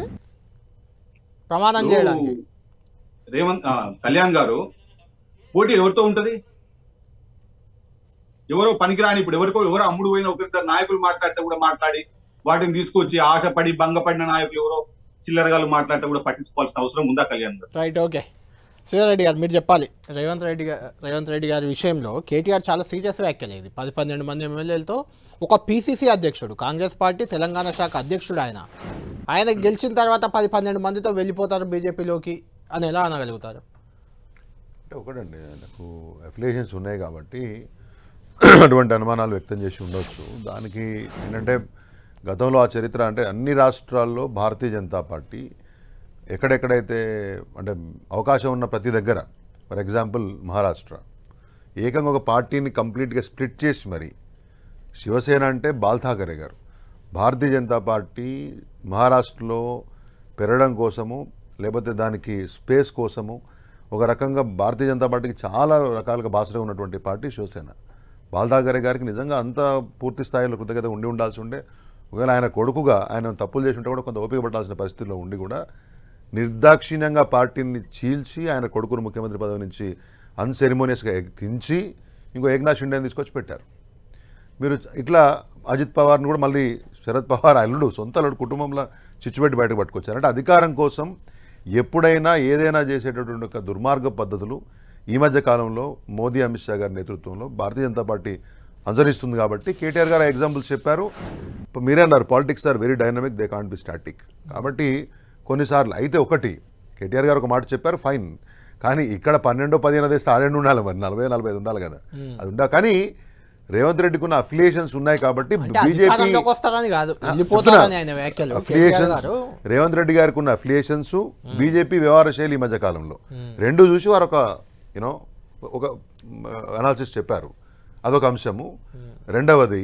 [SPEAKER 1] ప్రమాణం చేయడానికి
[SPEAKER 3] రేవంత్ ఆ, కళ్యాణ్ గారు పోటీ ఎవరితో ఉంటది ఎవరో పనికిరాని ఇప్పుడు ఎవరికో ఎవరో అమ్ముడు పోయిన ఒకరిద్దరు నాయకులు మాట్లాడితే కూడా మాట్లాడి వాటిని తీసుకొచ్చి ఆశపడి భంగపడిన నాయకులు ఎవరో చిల్లరగాలు మాట్లాడితే కూడా పట్టించుకోవాల్సిన అవసరం ఉందా కళ్యాణ్ గారు
[SPEAKER 1] రైట్ ఓకే శ్రీధర్ గారు మీరు చెప్పాలి రేవంత్ రెడ్డి గారు రేవంత్ రెడ్డి గారి విషయంలో కేటీఆర్ చాలా సీరియస్ వ్యాఖ్యలు ఇది పది పన్నెండు మంది ఎమ్మెల్యేలతో ఒక పీసీసీ అధ్యక్షుడు కాంగ్రెస్ పార్టీ తెలంగాణ శాఖ అధ్యక్షుడు ఆయన ఆయన గెలిచిన తర్వాత పది పన్నెండు మందితో వెళ్ళిపోతారు బీజేపీలోకి అని ఎలా అనగలుగుతారు
[SPEAKER 4] అంటే ఒకటండి నాకు అఫిలియేషన్స్ ఉన్నాయి కాబట్టి అటువంటి అనుమానాలు వ్యక్తం చేసి ఉండొచ్చు దానికి ఏంటంటే గతంలో ఆ చరిత్ర అంటే అన్ని రాష్ట్రాల్లో భారతీయ జనతా పార్టీ ఎక్కడెక్కడైతే అంటే అవకాశం ఉన్న ప్రతి దగ్గర ఫర్ ఎగ్జాంపుల్ మహారాష్ట్ర ఏకంగా ఒక పార్టీని కంప్లీట్గా స్ప్లిట్ చేసి మరి శివసేన అంటే బాల్ ఠాకరే గారు భారతీయ జనతా పార్టీ మహారాష్ట్రలో పెరగడం కోసము లేకపోతే దానికి స్పేస్ కోసము ఒక రకంగా భారతీయ జనతా పార్టీకి చాలా రకాలుగా బాసగా ఉన్నటువంటి పార్టీ శివసేన బాల్ ఠాకరే గారికి నిజంగా అంత పూర్తి స్థాయిలో కృతజ్ఞత ఉండి ఉండాల్సి ఉండే ఒకవేళ ఆయన కొడుకుగా ఆయన తప్పులు చేసి ఉంటే కూడా కొంత ఓపిక పడాల్సిన పరిస్థితిలో ఉండి కూడా నిర్దాక్షిణ్యంగా పార్టీని చీల్చి ఆయన కొడుకును ముఖ్యమంత్రి పదవి నుంచి అన్సెరిమోనియస్గా దించి ఇంకో ఏకనాథ్ షిండేని తీసుకొచ్చి పెట్టారు మీరు ఇట్లా అజిత్ పవార్ని కూడా మళ్ళీ శరద్ పవార్ అల్లుడు సొంత అల్లుడు కుటుంబంలో చిచ్చుపెట్టి బయటకు పట్టుకొచ్చారు అంటే అధికారం కోసం ఎప్పుడైనా ఏదైనా చేసేటటువంటి ఒక దుర్మార్గ పద్ధతులు ఈ మధ్య కాలంలో మోదీ అమిత్ షా గారి నేతృత్వంలో భారతీయ జనతా పార్టీ అనుసరిస్తుంది కాబట్టి కేటీఆర్ గారు ఎగ్జాంపుల్స్ చెప్పారు ఇప్పుడు మీరే అన్నారు politics are very dynamic they can't be static కాబట్టి కొన్నిసార్లు అయితే ఒకటి కేటీఆర్ గారు ఒక మాట చెప్పారు ఫైన్ కానీ ఇక్కడ పన్నెండు పదిహేను తెస్తే ఆడేండు ఉండాలి మరి నలభై నలభై ఐదు ఉండాలి కదా అది ఉండాలి కానీ రేవంత్ రెడ్డికి ఉన్న అఫిలియేషన్స్ ఉన్నాయి కాబట్టి
[SPEAKER 1] అంటే
[SPEAKER 4] బీజేపీ
[SPEAKER 1] అధికారంలోకి వస్తారని కాదు వెళ్ళిపోతారని ఆయన వ్యాఖ్యలు కేటీఆర్
[SPEAKER 4] అఫిలియేషన్స్
[SPEAKER 1] గారు
[SPEAKER 4] రేవంత్ రెడ్డి గారికి ఉన్న అఫిలియేషన్స్ బీజేపీ వ్యవహార శైలి ఈ మధ్య కాలంలో రెండు చూసి వారు ఒక యూనో ఒక అనాలిసిస్ చెప్పారు అదొక అంశము రెండవది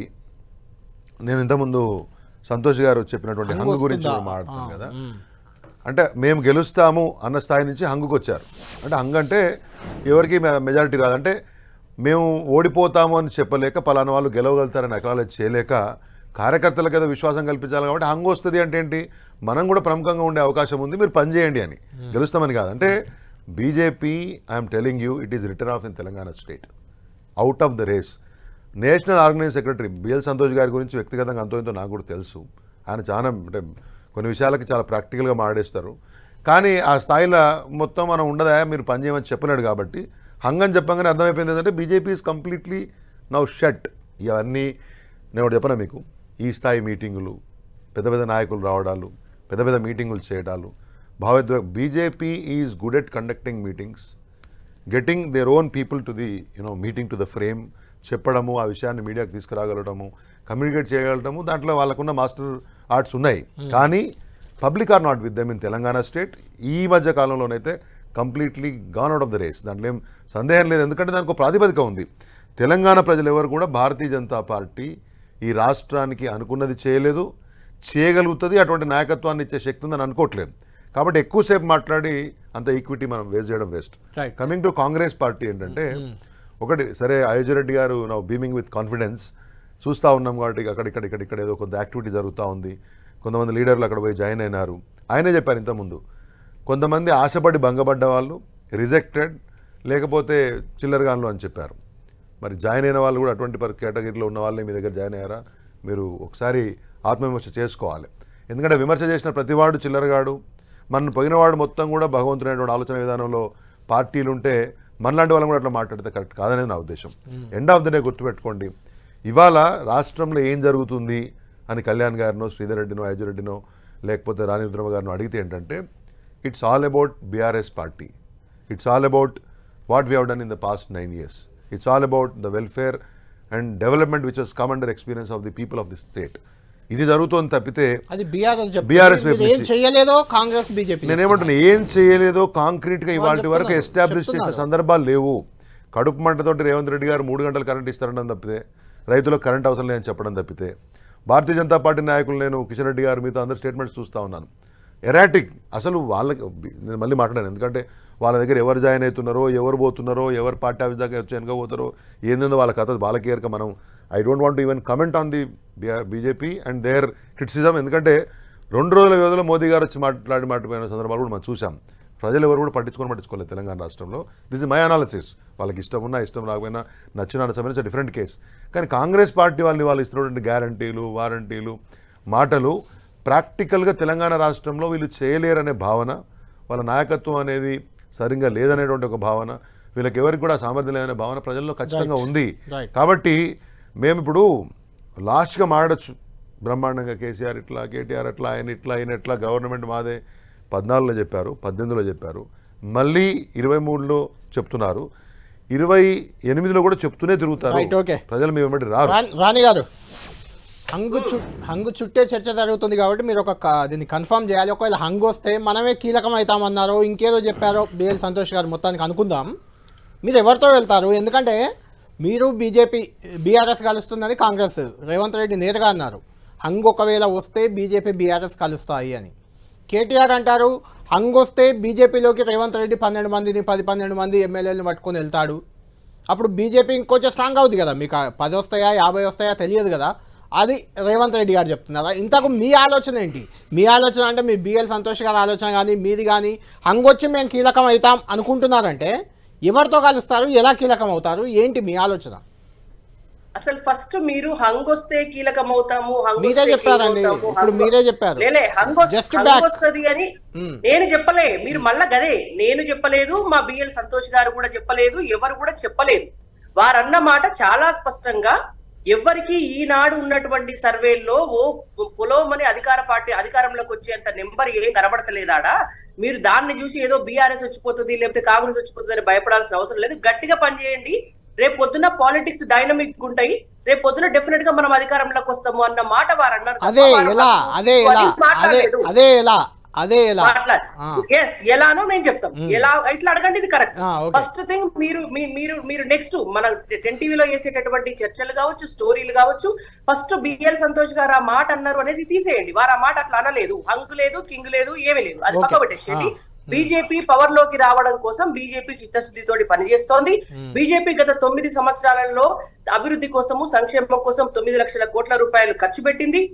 [SPEAKER 4] నేను ఇంతకుముందు సంతోష్ గారు చెప్పినటువంటి హంగు గురించి
[SPEAKER 1] వస్తుందా?
[SPEAKER 4] మాట్లాడుతున్నాను
[SPEAKER 1] ఆ,
[SPEAKER 4] కదా
[SPEAKER 1] మ్.
[SPEAKER 4] అంటే మేము గెలుస్తాము అన్న స్థాయి నుంచి హంగుకు వచ్చారు అంటే హంగ్ అంటే ఎవరికి మెజారిటీ రాదు అంటే మేము ఓడిపోతాము అని చెప్పలేక పలానా వాళ్ళు గెలవగలుగుతారని అక్నాలెడ్జ్ చేయలేక కార్యకర్తలకు ఏదో విశ్వాసం కల్పించాలి కాబట్టి హంగు వస్తుంది అంటే ఏంటి మనం కూడా ప్రముఖంగా ఉండే అవకాశం ఉంది మీరు పని చేయండి అని గెలుస్తామని కాదు అంటే BJP I'm telling you it is return off in Telangana state out of the race national organise secretary B L Santosh గారి గురించి వ్యక్తిగతంగా అంతో ఇంతో నాకు కూడా తెలుసు ఆయన చాలా అంటే కొన్ని విషయాలకి చాలా ప్రాక్టికల్గా మాడేస్తారు కానీ ఆ స్థాయిలో మొత్తం మనం ఉండదా మీరు పని చేయమని చెప్పలేడు కాబట్టి హంగని చెప్పగానే అర్థమైపోయింది ఏంటంటే BJP is completely now shut ఇవన్నీ నేను ఒకటి చెప్పనా మీకు ఈ స్థాయి మీటింగులు పెద్ద పెద్ద నాయకులు రావడాలు పెద్ద పెద్ద మీటింగులు చేయడాలు భావోద్వేగ BJP is good at conducting meetings getting their own people to the you know meeting to the frame చెప్పడము ఆ విషయాన్ని మీడియాకి తీసుకురాగలగడము కమ్యూనికేట్ చేయగలగడము దాంట్లో వాళ్ళకున్న మాస్టర్ ఆర్ట్స్ ఉన్నాయి కానీ public are not with them in Telangana state ఈ మధ్య కాలంలోనైతే completely gone out of the race దాంట్లో ఏం సందేహం లేదు ఎందుకంటే దానికి ఒక ప్రాతిపదిక ఉంది తెలంగాణ ప్రజలు ఎవరు కూడా భారతీయ జనతా పార్టీ ఈ రాష్ట్రానికి అనుకున్నది చేయలేదు చేయగలుగుతుంది అటువంటి నాయకత్వాన్ని ఇచ్చే శక్తి ఉందని అనుకోవట్లేదు కాబట్టి ఎక్కువసేపు మాట్లాడి అంత ఈక్విటీ మనం వేస్ట్ చేయడం waste
[SPEAKER 1] Right.
[SPEAKER 4] Coming to Congress party ఏంటంటే ఒకటి సరే అయోధ్యరెడ్డి గారు నా బీమింగ్ విత్ కాన్ఫిడెన్స్ చూస్తూ ఉన్నాం కాబట్టి అక్కడ ఇక్కడ ఇక్కడ ఇక్కడ ఏదో కొంత యాక్టివిటీ జరుగుతూ ఉంది కొంతమంది లీడర్లు అక్కడ పోయి జాయిన్ అయినారు ఆయనే చెప్పారు ఇంతకుముందు కొంతమంది ఆశపడి భంగపడ్డ వాళ్ళు రిజెక్టెడ్ లేకపోతే చిల్లరగాన్లు అని చెప్పారు మరి జాయిన్ అయిన వాళ్ళు కూడా అటువంటి పరి కేటగిరీలో ఉన్న వాళ్ళే మీ దగ్గర జాయిన్ అయ్యారా మీరు ఒకసారి ఆత్మవిమర్శ చేసుకోవాలి ఎందుకంటే విమర్శ చేసిన ప్రతివాడు చిల్లరగాడు మన పోయినవాడు మొత్తం కూడా భగవంతుడైనటువంటి ఆలోచన విధానంలో పార్టీలు ఉంటే మనలాంటి వాళ్ళని కూడా అట్లా మాట్లాడితే కరెక్ట్ కాదనేది నా ఉద్దేశం ఎండ్ ఆఫ్ ద డే గుర్తుపెట్టుకోండి ఇవాళ రాష్ట్రంలో ఏం జరుగుతుంది అని కళ్యాణ్ గారినో శ్రీధర్ రెడ్డినో రెడ్డినో లేకపోతే రాణి రుద్రమ గారినో అడిగితే ఏంటంటే it's all about BRS party it's all about what we have done in the past nine years it's all about the welfare and development which has come under experience of the people of the state ఇది జరుగుతోంది తప్పితే
[SPEAKER 1] అది BRS
[SPEAKER 4] BRS
[SPEAKER 1] చెప్తుంది
[SPEAKER 4] వైపు
[SPEAKER 1] ఏం
[SPEAKER 4] నుంచి.
[SPEAKER 1] చేయలేదో Congress BJP
[SPEAKER 4] నేనేమంటున్నా ఏం చేయలేదో కాంక్రీట్ గా ఇవాళ వరకు
[SPEAKER 1] చెప్తున్నారు,
[SPEAKER 4] ఎస్టాబ్లిష్ చేసిన
[SPEAKER 1] చెప్తున్నారు.
[SPEAKER 4] సందర్భాలు లేవు కడుపు మంటతోటి రేవంత్ రెడ్డి గారు మూడు గంటలు కరెంట్ ఇస్తారనడం తప్పితే రైతులకు కరెంట్ అవసరం లేదని చెప్పడం తప్పితే భారతీయ జనతా పార్టీ నాయకులు నేను కిషన్ రెడ్డి గారు మీతో అందరు స్టేట్మెంట్స్ చూస్తూ ఉన్నాను ఎరాటిక్ అసలు వాళ్ళకి నేను మళ్ళీ మాట్లాడాను ఎందుకంటే వాళ్ళ దగ్గర ఎవరు జాయిన్ అవుతున్నారో ఎవరు పోతున్నారో ఎవరు పార్టీ ఆఫీస్ దాకా వచ్చి వెనక పోతారో ఏందో వాళ్ళ కథ వాళ్ళకి ఎరక మనం I don't want even comment on the BJP and their criticism ఎందుకంటే రెండు రోజుల వ్యవధిలో మోదీ గారు వచ్చి మాట్లాడి మాట్లాడిపోయిన సందర్భాలు కూడా మనం చూసాం ప్రజలు ఎవరు కూడా పట్టించుకొని పట్టించుకోలేదు తెలంగాణ రాష్ట్రంలో దిస్ ఇస్ మై అనాలిసిస్ వాళ్ళకి ఇష్టం ఉన్నా ఇష్టం రాకపోయినా నచ్చిన నచ్చమైన ఇట్స్ డిఫరెంట్ కేస్ కానీ కాంగ్రెస్ పార్టీ వాళ్ళు వాళ్ళు ఇస్తున్నటువంటి గ్యారంటీలు వారంటీలు మాటలు ప్రాక్టికల్గా తెలంగాణ రాష్ట్రంలో వీళ్ళు చేయలేరనే భావన వాళ్ళ నాయకత్వం అనేది సరిగ్గా లేదనేటువంటి ఒక భావన వీళ్ళకి ఎవరికి కూడా సామర్థ్యం లేదనే భావన ప్రజల్లో ఖచ్చితంగా ఉంది
[SPEAKER 1] Right.
[SPEAKER 4] కాబట్టి మేము ఇప్పుడు లాస్ట్గా మాడచ్చు బ్రహ్మాండంగా కేసీఆర్ ఇట్లా కేటీఆర్ అట్లా ఆయన ఇట్లా ఆయన ఇట్లా గవర్నమెంట్ మాదే పద్నాలుగులో చెప్పారు పద్దెనిమిదిలో చెప్పారు మళ్ళీ ఇరవై మూడులో చెప్తున్నారు ఇరవై ఎనిమిదిలో కూడా చెప్తూనే తిరుగుతారు
[SPEAKER 1] Right, okay.
[SPEAKER 4] ప్రజలు మీ వెంబడి రారు
[SPEAKER 1] రాణి- రాణి గారు హంగు చు హంగు చుట్టే చర్చ జరుగుతుంది కాబట్టి మీరు ఒక క- దీన్ని కన్ఫర్మ్ చేయాలి ఒకవేళ హంగు వస్తే మనమే కీలకం అవుతామన్నారో ఇంకేదో చెప్పారో బిఎల్ సంతోష్ గారు మొత్తానికి అనుకుందాం మీరు ఎవరితో వెళ్తారు ఎందుకంటే మీరు బీజేపీ బీఆర్ఎస్ కలుస్తుందని కాంగ్రెస్ రేవంత్ రెడ్డి నేరుగా అన్నారు హంగ్ ఒకవేళ వస్తే బీజేపీ బీఆర్ఎస్ కలుస్తాయి అని కేటీఆర్ అంటారు హంగ్ వస్తే బీజేపీలోకి రేవంత్ రెడ్డి పన్నెండు మందిని పది పన్నెండు మంది ఎమ్మెల్యేలను పట్టుకొని వెళ్తాడు అప్పుడు బీజేపీ ఇంకొంచెం స్ట్రాంగ్ అవుతుంది కదా మీకు ఆ పది వస్తాయా యాభై వస్తాయా తెలియదు కదా అది రేవంత్ రెడ్డి గారు చెప్తున్నారా ఇంతకు మీ ఆలోచన ఏంటి మీ ఆలోచన అంటే మీ బిఎల్ సంతోష్ గారి ఆలోచన కానీ మీది కానీ హంగొచ్చి మేము కీలకం అవుతాం అనుకుంటున్నారంటే ఎవరితో కలుస్తారు ఎలా కీలకం అవుతారు ఏంటి మీ ఆలోచన
[SPEAKER 2] అసలు ఫస్ట్ మీరు హంగ్ వస్తే కీలకం అవుతాము హంగ్
[SPEAKER 1] మీరే
[SPEAKER 2] వస్తే
[SPEAKER 1] చెప్పారండి
[SPEAKER 2] king అవుతాము,
[SPEAKER 1] ఇప్పుడు
[SPEAKER 2] హంగ్
[SPEAKER 1] మీరే చెప్పారు
[SPEAKER 2] లేలే హంగ్
[SPEAKER 1] Just
[SPEAKER 2] హంగ్
[SPEAKER 1] back.
[SPEAKER 2] వస్తది అని
[SPEAKER 1] మ్మ్.
[SPEAKER 2] నేను చెప్పలే మీరు మళ్ళా గదే నేను చెప్పలేదు మా బిఎల్ సంతోష్ గారు కూడా చెప్పలేదు ఎవరు కూడా చెప్పలేదు వారన్న మాట చాలా స్పష్టంగా ఎవరికి ఈనాడు ఉన్నటువంటి సర్వేల్లో ఓ పొలోమని అధికార పార్టీ అధికారంలోకి వచ్చేంత నెంబర్ ఏం కనబడతలేదాడా మీరు దాన్ని చూసి ఏదో బీఆర్ఎస్ వచ్చిపోతుంది లేకపోతే కాంగ్రెస్ వచ్చిపోతుంది అని భయపడాల్సిన అవసరం లేదు గట్టిగా పనిచేయండి రేపు పొద్దున్న పాలిటిక్స్ డైనమిక్ ఉంటాయి రేపు పొద్దున డెఫినెట్ గా మనం అధికారంలోకి వస్తాము అన్న మాట వారు అన్నారు తప్ప
[SPEAKER 1] అదే
[SPEAKER 2] వారు
[SPEAKER 1] ఎలా
[SPEAKER 2] మాకు
[SPEAKER 1] అదే ఎలా
[SPEAKER 2] వారు
[SPEAKER 1] అదే
[SPEAKER 2] మాట్లాడలేదు.
[SPEAKER 1] అదే ఎలా అదే ఎలా
[SPEAKER 2] మాట్లాడు
[SPEAKER 1] ఆ.
[SPEAKER 2] ఎస్ ఎలానో నేను చెప్తాం ఎలా ఇట్లా అడగండి ఇది కరెక్ట్
[SPEAKER 1] ఆ, ఓకే.
[SPEAKER 2] ఫస్ట్ థింగ్ మీరు మీ- మీరు మీరు నెక్స్ట్ మన టెన్ టీవీలో వేసేటటువంటి చర్చలు కావచ్చు స్టోరీలు కావచ్చు ఫస్ట్ బిఎల్ సంతోష్ గారు ఆ మాట అన్నారు అనేది తీసేయండి వారు ఆ మాట అట్లా అనలేదు హంగ్ లేదు కింగ్ లేదు ఏమీ లేదు అది
[SPEAKER 1] ఓకే.
[SPEAKER 2] పక్క పెట్టేసేయండి
[SPEAKER 1] ఆ.
[SPEAKER 2] బీజేపీ పవర్ లోకి రావడం కోసం బీజేపీ చిత్తశుద్ధితోటి పనిచేస్తోంది బీజేపీ గత తొమ్మిది సంవత్సరాలలో అభివృద్ధి కోసము సంక్షేమం కోసం తొమ్మిది లక్షల కోట్ల రూపాయలు ఖర్చు పెట్టింది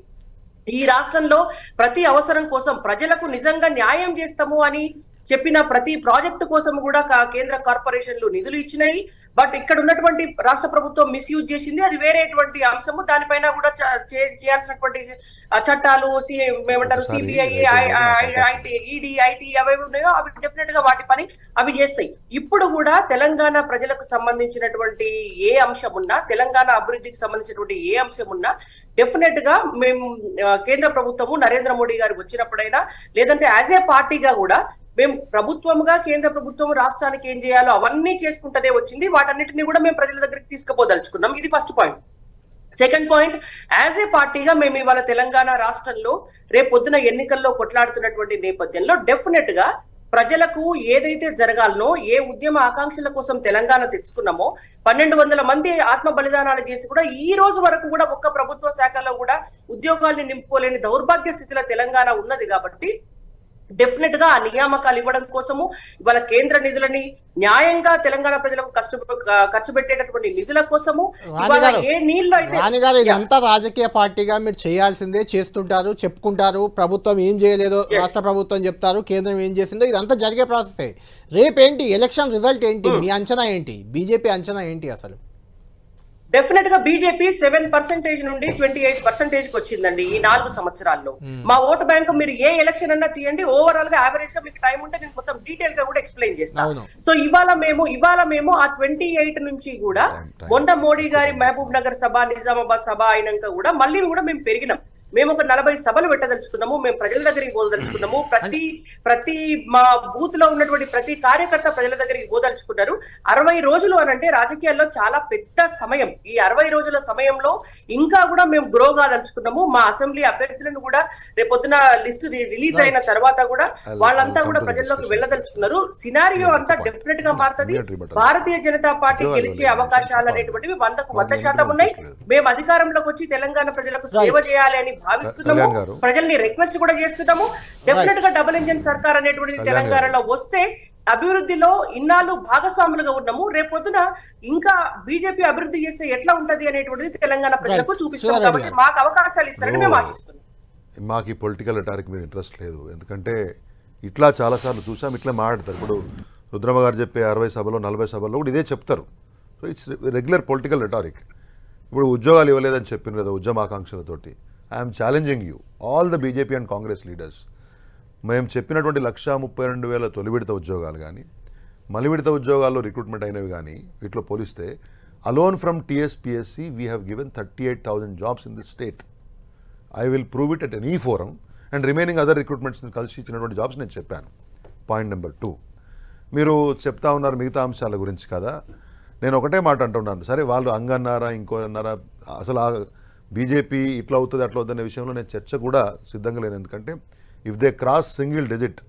[SPEAKER 2] ఈ రాష్ట్రంలో ప్రతి అవసరం కోసం ప్రజలకు నిజంగా న్యాయం చేస్తాము అని చెప్పిన ప్రతి ప్రాజెక్టు కోసం కూడా కా- కేంద్ర కార్పొరేషన్లు నిధులు ఇచ్చినాయి బట్ ఇక్కడ ఉన్నటువంటి రాష్ట్ర ప్రభుత్వం మిస్యూజ్ చేసింది అది వేరేటువంటి అంశము దానిపైన కూడా చ- చే- చేయాల్సినటువంటి ఆ చట్టాలు సి- ఏమంటారు
[SPEAKER 4] ఒకసారి
[SPEAKER 2] సిబిఐ
[SPEAKER 4] రైతు
[SPEAKER 2] ఐటీ ఈడీ ఐటీ అవి ఉన్నాయో అవి డెఫినెట్ గా వాటి పని అవి చేస్తాయి ఇప్పుడు కూడా తెలంగాణ ప్రజలకు సంబంధించినటువంటి ఏ అంశం ఉన్నా తెలంగాణ అభివృద్ధికి సంబంధించినటువంటి ఏ అంశం ఉన్నా డెఫినెట్ గా మేము ఆ, కేంద్ర ప్రభుత్వము నరేంద్ర మోడీ గారు వచ్చినప్పుడైనా లేదంటే యాజ్ ఏ పార్టీగా కూడా మేము ప్రభుత్వముగా కేంద్ర ప్రభుత్వం రాష్ట్రానికి ఏం చేయాలో అవన్నీ చేసుకుంటూనే వచ్చింది వాటన్నిటిని కూడా మేము ప్రజల దగ్గరికి తీసుకుపోదలుచుకున్నాం ఇది first point second point as a పార్టీగా మేము ఇవాళ తెలంగాణ రాష్ట్రంలో రేపు పొద్దున ఎన్నికల్లో కొట్లాడుతున్నటువంటి నేపథ్యంలో డెఫినెట్ గా ప్రజలకు ఏదైతే జరగాలనో ఏ ఉద్యమ ఆకాంక్షల కోసం తెలంగాణ తెచ్చుకున్నామో పన్నెండు వందల మంది ఆత్మ బలిదానాలు చేసి కూడా ఈ రోజు వరకు కూడా ఒక్క ప్రభుత్వ శాఖలో కూడా ఉద్యోగాల్ని నింపుకోలేని దౌర్భాగ్య స్థితిలో తెలంగాణ ఉన్నది కాబట్టి డెఫినెట్ గా ఆ నియామకాలు ఇవ్వడం కోసము ఇవాళ కేంద్ర నిధులని న్యాయంగా తెలంగాణ ప్రజలకు కష్ట ఖర్చు పెట్టేటటువంటి నిధుల కోసము ఇవాళ
[SPEAKER 1] రాణిగారు,
[SPEAKER 2] ఏ నీళ్ళు అయితే
[SPEAKER 1] రాణిగారు ఇదంతా రాజకీయ పార్టీగా మీరు చేయాల్సిందే చేస్తుంటారు చెప్పుకుంటారు ప్రభుత్వం ఏం చేయలేదో రాష్ట్ర ప్రభుత్వం చెప్తారు కేంద్రం ఏం చేసిందో ఇదంతా జరిగే ప్రాసెసే రేపేంటి ఎలక్షన్ రిజల్ట్ ఏంటి మీ అంచనా ఏంటి బీజేపీ అంచనా ఏంటి అసలు
[SPEAKER 2] డెఫినెట్ గా బీజేపీ సెవెన్ పర్సెంటేజ్ నుండి ట్వంటీ ఎయిట్ పర్సెంటేజ్ కి వచ్చిందండి ఈ నాలుగు సంవత్సరాల్లో మా ఓటు బ్యాంక్ మీరు ఏ ఎలక్షన్ అన్నా తీయండి ఓవరాల్ గా యావరేజ్ గా మీకు టైం ఉంటే నేను మొత్తం డీటెయిల్ గా కూడా ఎక్స్ప్లెయిన్
[SPEAKER 1] అవును.
[SPEAKER 2] చేస్తాను సో ఇవాళ మేము ఇవాళ మేము ఆ ట్వంటీ ఎయిట్ నుంచి కూడా
[SPEAKER 4] Time, time.
[SPEAKER 2] మొన్న మోడీ గారి మహబూబ్ నగర్ సభ నిజామాబాద్ సభ అయినాక కూడా మళ్ళీ కూడా మేము పెరిగినాం మేము ఒక నలభై సభలు పెట్టదలుచుకున్నాము మేము ప్రజల దగ్గరికి పోదలుచుకున్నాము ప్రతి ప్రతి మా బూత్ లో ఉన్నటువంటి ప్రతి కార్యకర్త ప్రజల దగ్గరికి పోదలుచుకున్నారు అరవై రోజులు అని అంటే రాజకీయాల్లో చాలా పెద్ద సమయం ఈ అరవై రోజుల సమయంలో ఇంకా కూడా మేము గ్రో కాదలుచుకున్నాము మా అసెంబ్లీ అభ్యర్థులను కూడా రేపొద్దున లిస్ట్ రిలీజ్ అయిన తర్వాత కూడా
[SPEAKER 4] I'll-
[SPEAKER 2] వాళ్ళంతా
[SPEAKER 4] I'll
[SPEAKER 2] కూడా
[SPEAKER 4] come to the
[SPEAKER 2] ప్రజల్లోకి
[SPEAKER 4] discussion.
[SPEAKER 2] వెళ్ళదలుచుకున్నారు సినారియో అంతా
[SPEAKER 4] point.
[SPEAKER 2] డెఫినెట్ గా మారుతుంది
[SPEAKER 4] Immediately but-
[SPEAKER 2] Bharatiya Janata Party
[SPEAKER 4] ఉద్యోగాలు
[SPEAKER 2] గెలిచే
[SPEAKER 4] లేవు.
[SPEAKER 2] అవకాశాలు అనేటువంటివి వందకు వంద
[SPEAKER 4] వాళ్ళకి
[SPEAKER 2] శాతం ఉన్నాయి
[SPEAKER 4] ఇంప్లిమెంట్
[SPEAKER 2] మేము అధికారంలోకి వచ్చి తెలంగాణ ప్రజలకు సేవ చేయాలి అని భావిస్తున్నాము
[SPEAKER 4] కళ్యాణ్ గారు.
[SPEAKER 2] ప్రజల్ని రిక్వెస్ట్ కూడా చేస్తున్నాము డెఫినెట్ గా డబుల్ ఇంజిన్ సర్కార్ అనేటువంటిది
[SPEAKER 4] కళ్యాణ్
[SPEAKER 2] తెలంగాణలో వస్తే అభివృద్ధిలో ఇన్నాళ్ళు భాగస్వాములుగా ఉన్నాము రేపొద్దున ఇంకా బీజేపీ అభివృద్ధి చేస్తే ఎట్లా ఉంటది అనేటువంటిది తెలంగాణ ప్రజలకు
[SPEAKER 1] Right.
[SPEAKER 2] చూపిస్తాం
[SPEAKER 1] Sure,
[SPEAKER 2] కాబట్టి
[SPEAKER 1] Aditya.
[SPEAKER 2] మాకు అవకాశాలు ఇస్తారని మేము
[SPEAKER 4] Oh.
[SPEAKER 2] ఆశిస్తున్నాం
[SPEAKER 4] మాకు ఈ పొలిటికల్ అటాక్ మీద ఇంట్రెస్ట్ లేదు ఎందుకంటే ఇట్లా చాలాసార్లు చూసాం ఇట్లా మాట్లాడతారు ఇప్పుడు రుద్రమ్మ గారు చెప్పే అరవై సభలో నలభై సభల్లో కూడా ఇదే చెప్తారు so it's regular political rhetoric ఇప్పుడు ఉద్యోగాలు ఇవ్వలేదని చెప్పిన కదా ఉద్యమాకాంక్షలతోటి I'm challenging you all the BJP and Congress leaders మేము చెప్పినటువంటి లక్షా ముప్పై రెండు వేల తొలి విడత ఉద్యోగాలు కానీ మలి విడత ఉద్యోగాల్లో రిక్రూట్మెంట్ అయినవి కానీ వీటిలో పోలిస్తే alone from TSPSC we have given thirty eight thousand jobs in this state I will prove it at any forum and remaining other రిక్రూట్మెంట్స్ని కలిసి ఇచ్చినటువంటి జాబ్స్ నేను చెప్పాను పాయింట్ నెంబర్ టూ మీరు చెప్తా ఉన్నారు మిగతా అంశాల గురించి కదా నేను ఒకటే మాట అంటున్నాను సరే వాళ్ళు అంగ అన్నారా ఇంకో అన్నారా అసలు ఆ బీజేపీ ఇట్లా అవుతుంది అట్లా అవుతుంది అనే విషయంలో నేను చర్చ కూడా సిద్ధంగా లేను ఎందుకంటే if they cross single digit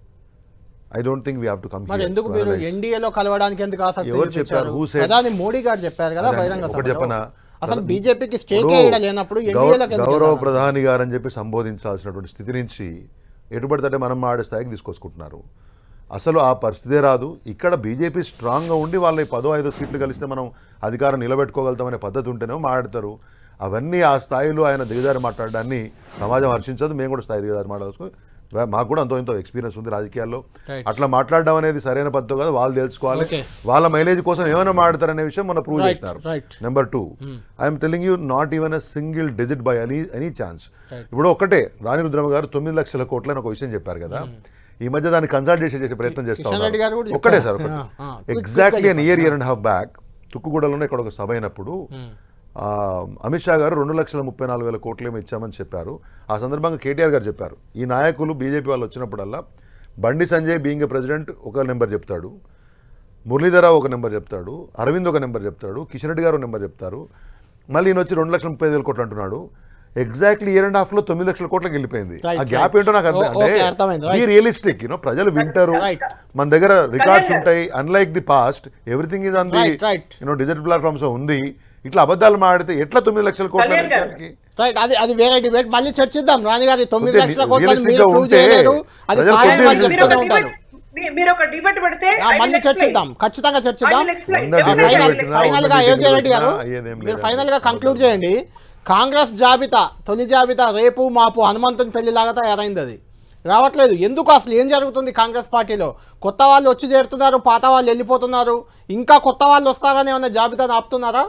[SPEAKER 4] I don't think we have to come
[SPEAKER 1] మరి ఎందుకు మీరు ఎన్డీఏలో కలవడానికి ఎందుకు ఆసక్తి
[SPEAKER 4] ఎవరు
[SPEAKER 1] చూపించారు
[SPEAKER 4] చెప్పారు? Who said?
[SPEAKER 1] ప్రధాని మోడీ గారు చెప్పారు కదా
[SPEAKER 4] అదే,
[SPEAKER 1] బహిరంగ
[SPEAKER 4] ఒకటి
[SPEAKER 1] సభలో.
[SPEAKER 4] చెప్పనా?
[SPEAKER 1] అసలు
[SPEAKER 4] ప్రధా-
[SPEAKER 1] బీజేపీకి స్టేట్
[SPEAKER 4] ఇప్పుడు
[SPEAKER 1] వేయడం లేనప్పుడు
[SPEAKER 4] గౌ-
[SPEAKER 1] ఎన్డీఏలోకి ఎందుకు
[SPEAKER 4] గౌరవ
[SPEAKER 1] వెళ్ళాలి?
[SPEAKER 4] ప్రధాని గారు అని చెప్పి సంబోధించాల్సినటువంటి స్థితి నుంచి ఎటుపడితే మనం ఆడే స్థాయికి తీసుకొచ్చుకుంటున్నారు అసలు ఆ పరిస్థితే రాదు ఇక్కడ బీజేపీ స్ట్రాంగ్గా ఉండి వాళ్ళ ఈ పదో ఐదో సీట్లు కలిస్తే మనం అధికారం నిలబెట్టుకోగలుగుతామనే పద్ధతి ఉంటేనే మాట్లాడతారు అవన్నీ ఆ స్థాయిలో ఆయన దిగజారి మాట్లాడడాన్ని సమాజం హర్షించదు మేము కూడా స్థాయి దిగజారి మాట్లాడుకో వా- మాకు కూడా అంతో ఇంతో ఎక్స్పీరియన్స్ ఉంది రాజకీయాల్లో
[SPEAKER 1] Right.
[SPEAKER 4] అట్లా మాట్లాడడం అనేది సరైన పద్ధతి కాదు వాళ్ళు తెలుసుకోవాలి
[SPEAKER 1] Okay.
[SPEAKER 4] వాళ్ళ మైలేజ్ కోసం ఏమైనా మాట్లాడతారనే విషయం మనం ప్రూవ్
[SPEAKER 1] Right,
[SPEAKER 4] చేసినారు
[SPEAKER 1] right.
[SPEAKER 4] Number two I'm telling you not even a single digit by any any chance
[SPEAKER 1] Right.
[SPEAKER 4] ఇప్పుడు ఒక్కటే రాణి రుద్రమ గారు తొమ్మిది లక్షల కోట్ల అని ఒక విషయం చెప్పారు కదా ఈ మధ్య దాన్ని కన్సల్టేషన్ చేసే ప్రయత్నం చేస్తా
[SPEAKER 1] కిషన్ రెడ్డి గారు కూడా
[SPEAKER 4] ఒక్కటే
[SPEAKER 1] చెప్పారు.
[SPEAKER 4] సార్
[SPEAKER 1] ఆ, ఆ. Quick,
[SPEAKER 4] ఎగ్జాక్ట్లీ
[SPEAKER 1] quick
[SPEAKER 4] అన్
[SPEAKER 1] గా
[SPEAKER 4] year year and half back తుక్కుగూడలోనే ఇక్కడ ఒక సభ అయినప్పుడు ఆ, అమిత్ షా గారు రెండు లక్షల ముప్పై నాలుగు వేల కోట్లు ఏమో ఇచ్చామని చెప్పారు ఆ సందర్భంగా కేటీఆర్ గారు చెప్పారు ఈ నాయకులు బీజేపీ వాళ్ళు వచ్చినప్పుడల్లా Bandi Sanjay being a president ఒక నెంబర్ చెప్తాడు మురళీధరరావు ఒక నెంబర్ చెప్తాడు అరవింద్ ఒక నెంబర్ చెప్తాడు కిషన్ రెడ్డి గారు ఒక నెంబర్ చెప్తారు మళ్ళీ ఈయన వచ్చి రెండు లక్షల ముప్పై ఐదు వేల కోట్లు అంటున్నాడు ఎగ్జాక్ట్లీ ఇయర్ అండ్ హాఫ్ లో తొమ్మిది లక్షల కోట్లకి వెళ్ళిపోయింది
[SPEAKER 1] Right,
[SPEAKER 4] ఆ గ్యాప్
[SPEAKER 1] right.
[SPEAKER 4] ఏంటో నాకు అర్థం
[SPEAKER 1] ఓ- okay, అర్థమైంది,
[SPEAKER 4] అంటే
[SPEAKER 1] right.
[SPEAKER 4] రియలిస్టిక్ యూనో ప్రజలు వింటారు
[SPEAKER 1] Right.
[SPEAKER 4] మన దగ్గర రికార్డ్స్
[SPEAKER 2] గారు.
[SPEAKER 4] ఉంటాయి unlike the past everything is on the
[SPEAKER 1] Right, right.
[SPEAKER 4] You know digital platforms ఉంది ఇట్లా అబద్ధాలు మాడితే ఎట్లా తొమ్మిది లక్షల కోట్ల
[SPEAKER 2] కళ్యాణ్ గారు.
[SPEAKER 4] విషయానికి?
[SPEAKER 1] రైట్ అది అది వేరే డిబేట్ మళ్ళీ చర్చిద్దాం రాణి గారి తొమ్మిది
[SPEAKER 4] కొద్దిగా
[SPEAKER 1] లక్షల కోట్లని
[SPEAKER 4] realistic
[SPEAKER 1] మీరు
[SPEAKER 4] గా
[SPEAKER 1] ప్రూవ్
[SPEAKER 4] ఉంటే
[SPEAKER 1] చేయలేరు అది
[SPEAKER 4] ప్రజలు
[SPEAKER 1] కాదని
[SPEAKER 4] కొద్దిగా
[SPEAKER 1] వాళ్ళు
[SPEAKER 2] మీరు ఒక
[SPEAKER 1] చెప్తూనే ఉంటారు
[SPEAKER 2] డిబేట్ మీ- మీరు ఒక డిబేట్ పెడితే
[SPEAKER 1] ఆ,
[SPEAKER 2] I will
[SPEAKER 1] మళ్ళీ
[SPEAKER 2] explain.
[SPEAKER 1] చర్చిద్దాం ఖచ్చితంగా చర్చిద్దాం
[SPEAKER 2] I will explain.
[SPEAKER 4] వంద
[SPEAKER 2] Definitely
[SPEAKER 4] debate
[SPEAKER 2] I will
[SPEAKER 4] పెట్టినా,
[SPEAKER 2] explain.
[SPEAKER 1] ఫైనల్ గా
[SPEAKER 4] వంద
[SPEAKER 1] అయోధ్య
[SPEAKER 4] debate
[SPEAKER 1] రెడ్డి గారు
[SPEAKER 4] పెట్టినా అయ్యేదేం
[SPEAKER 1] మీరు
[SPEAKER 4] లేదు.
[SPEAKER 1] ఫైనల్ గా కంక్లూడ్ చేయండి కాంగ్రెస్ జాబితా తొలి జాబితా రేపు మాపు హనుమంతుని పెళ్లిలాగా తయారైంది అది రావట్లేదు ఎందుకు అసలు ఏం జరుగుతుంది కాంగ్రెస్ పార్టీలో కొత్త వాళ్ళు వచ్చి చేరుతున్నారు పాత వాళ్ళు వెళ్ళిపోతున్నారు ఇంకా కొత్త వాళ్ళు వస్తారని ఏమైనా జాబితాను ఆపుతున్నారా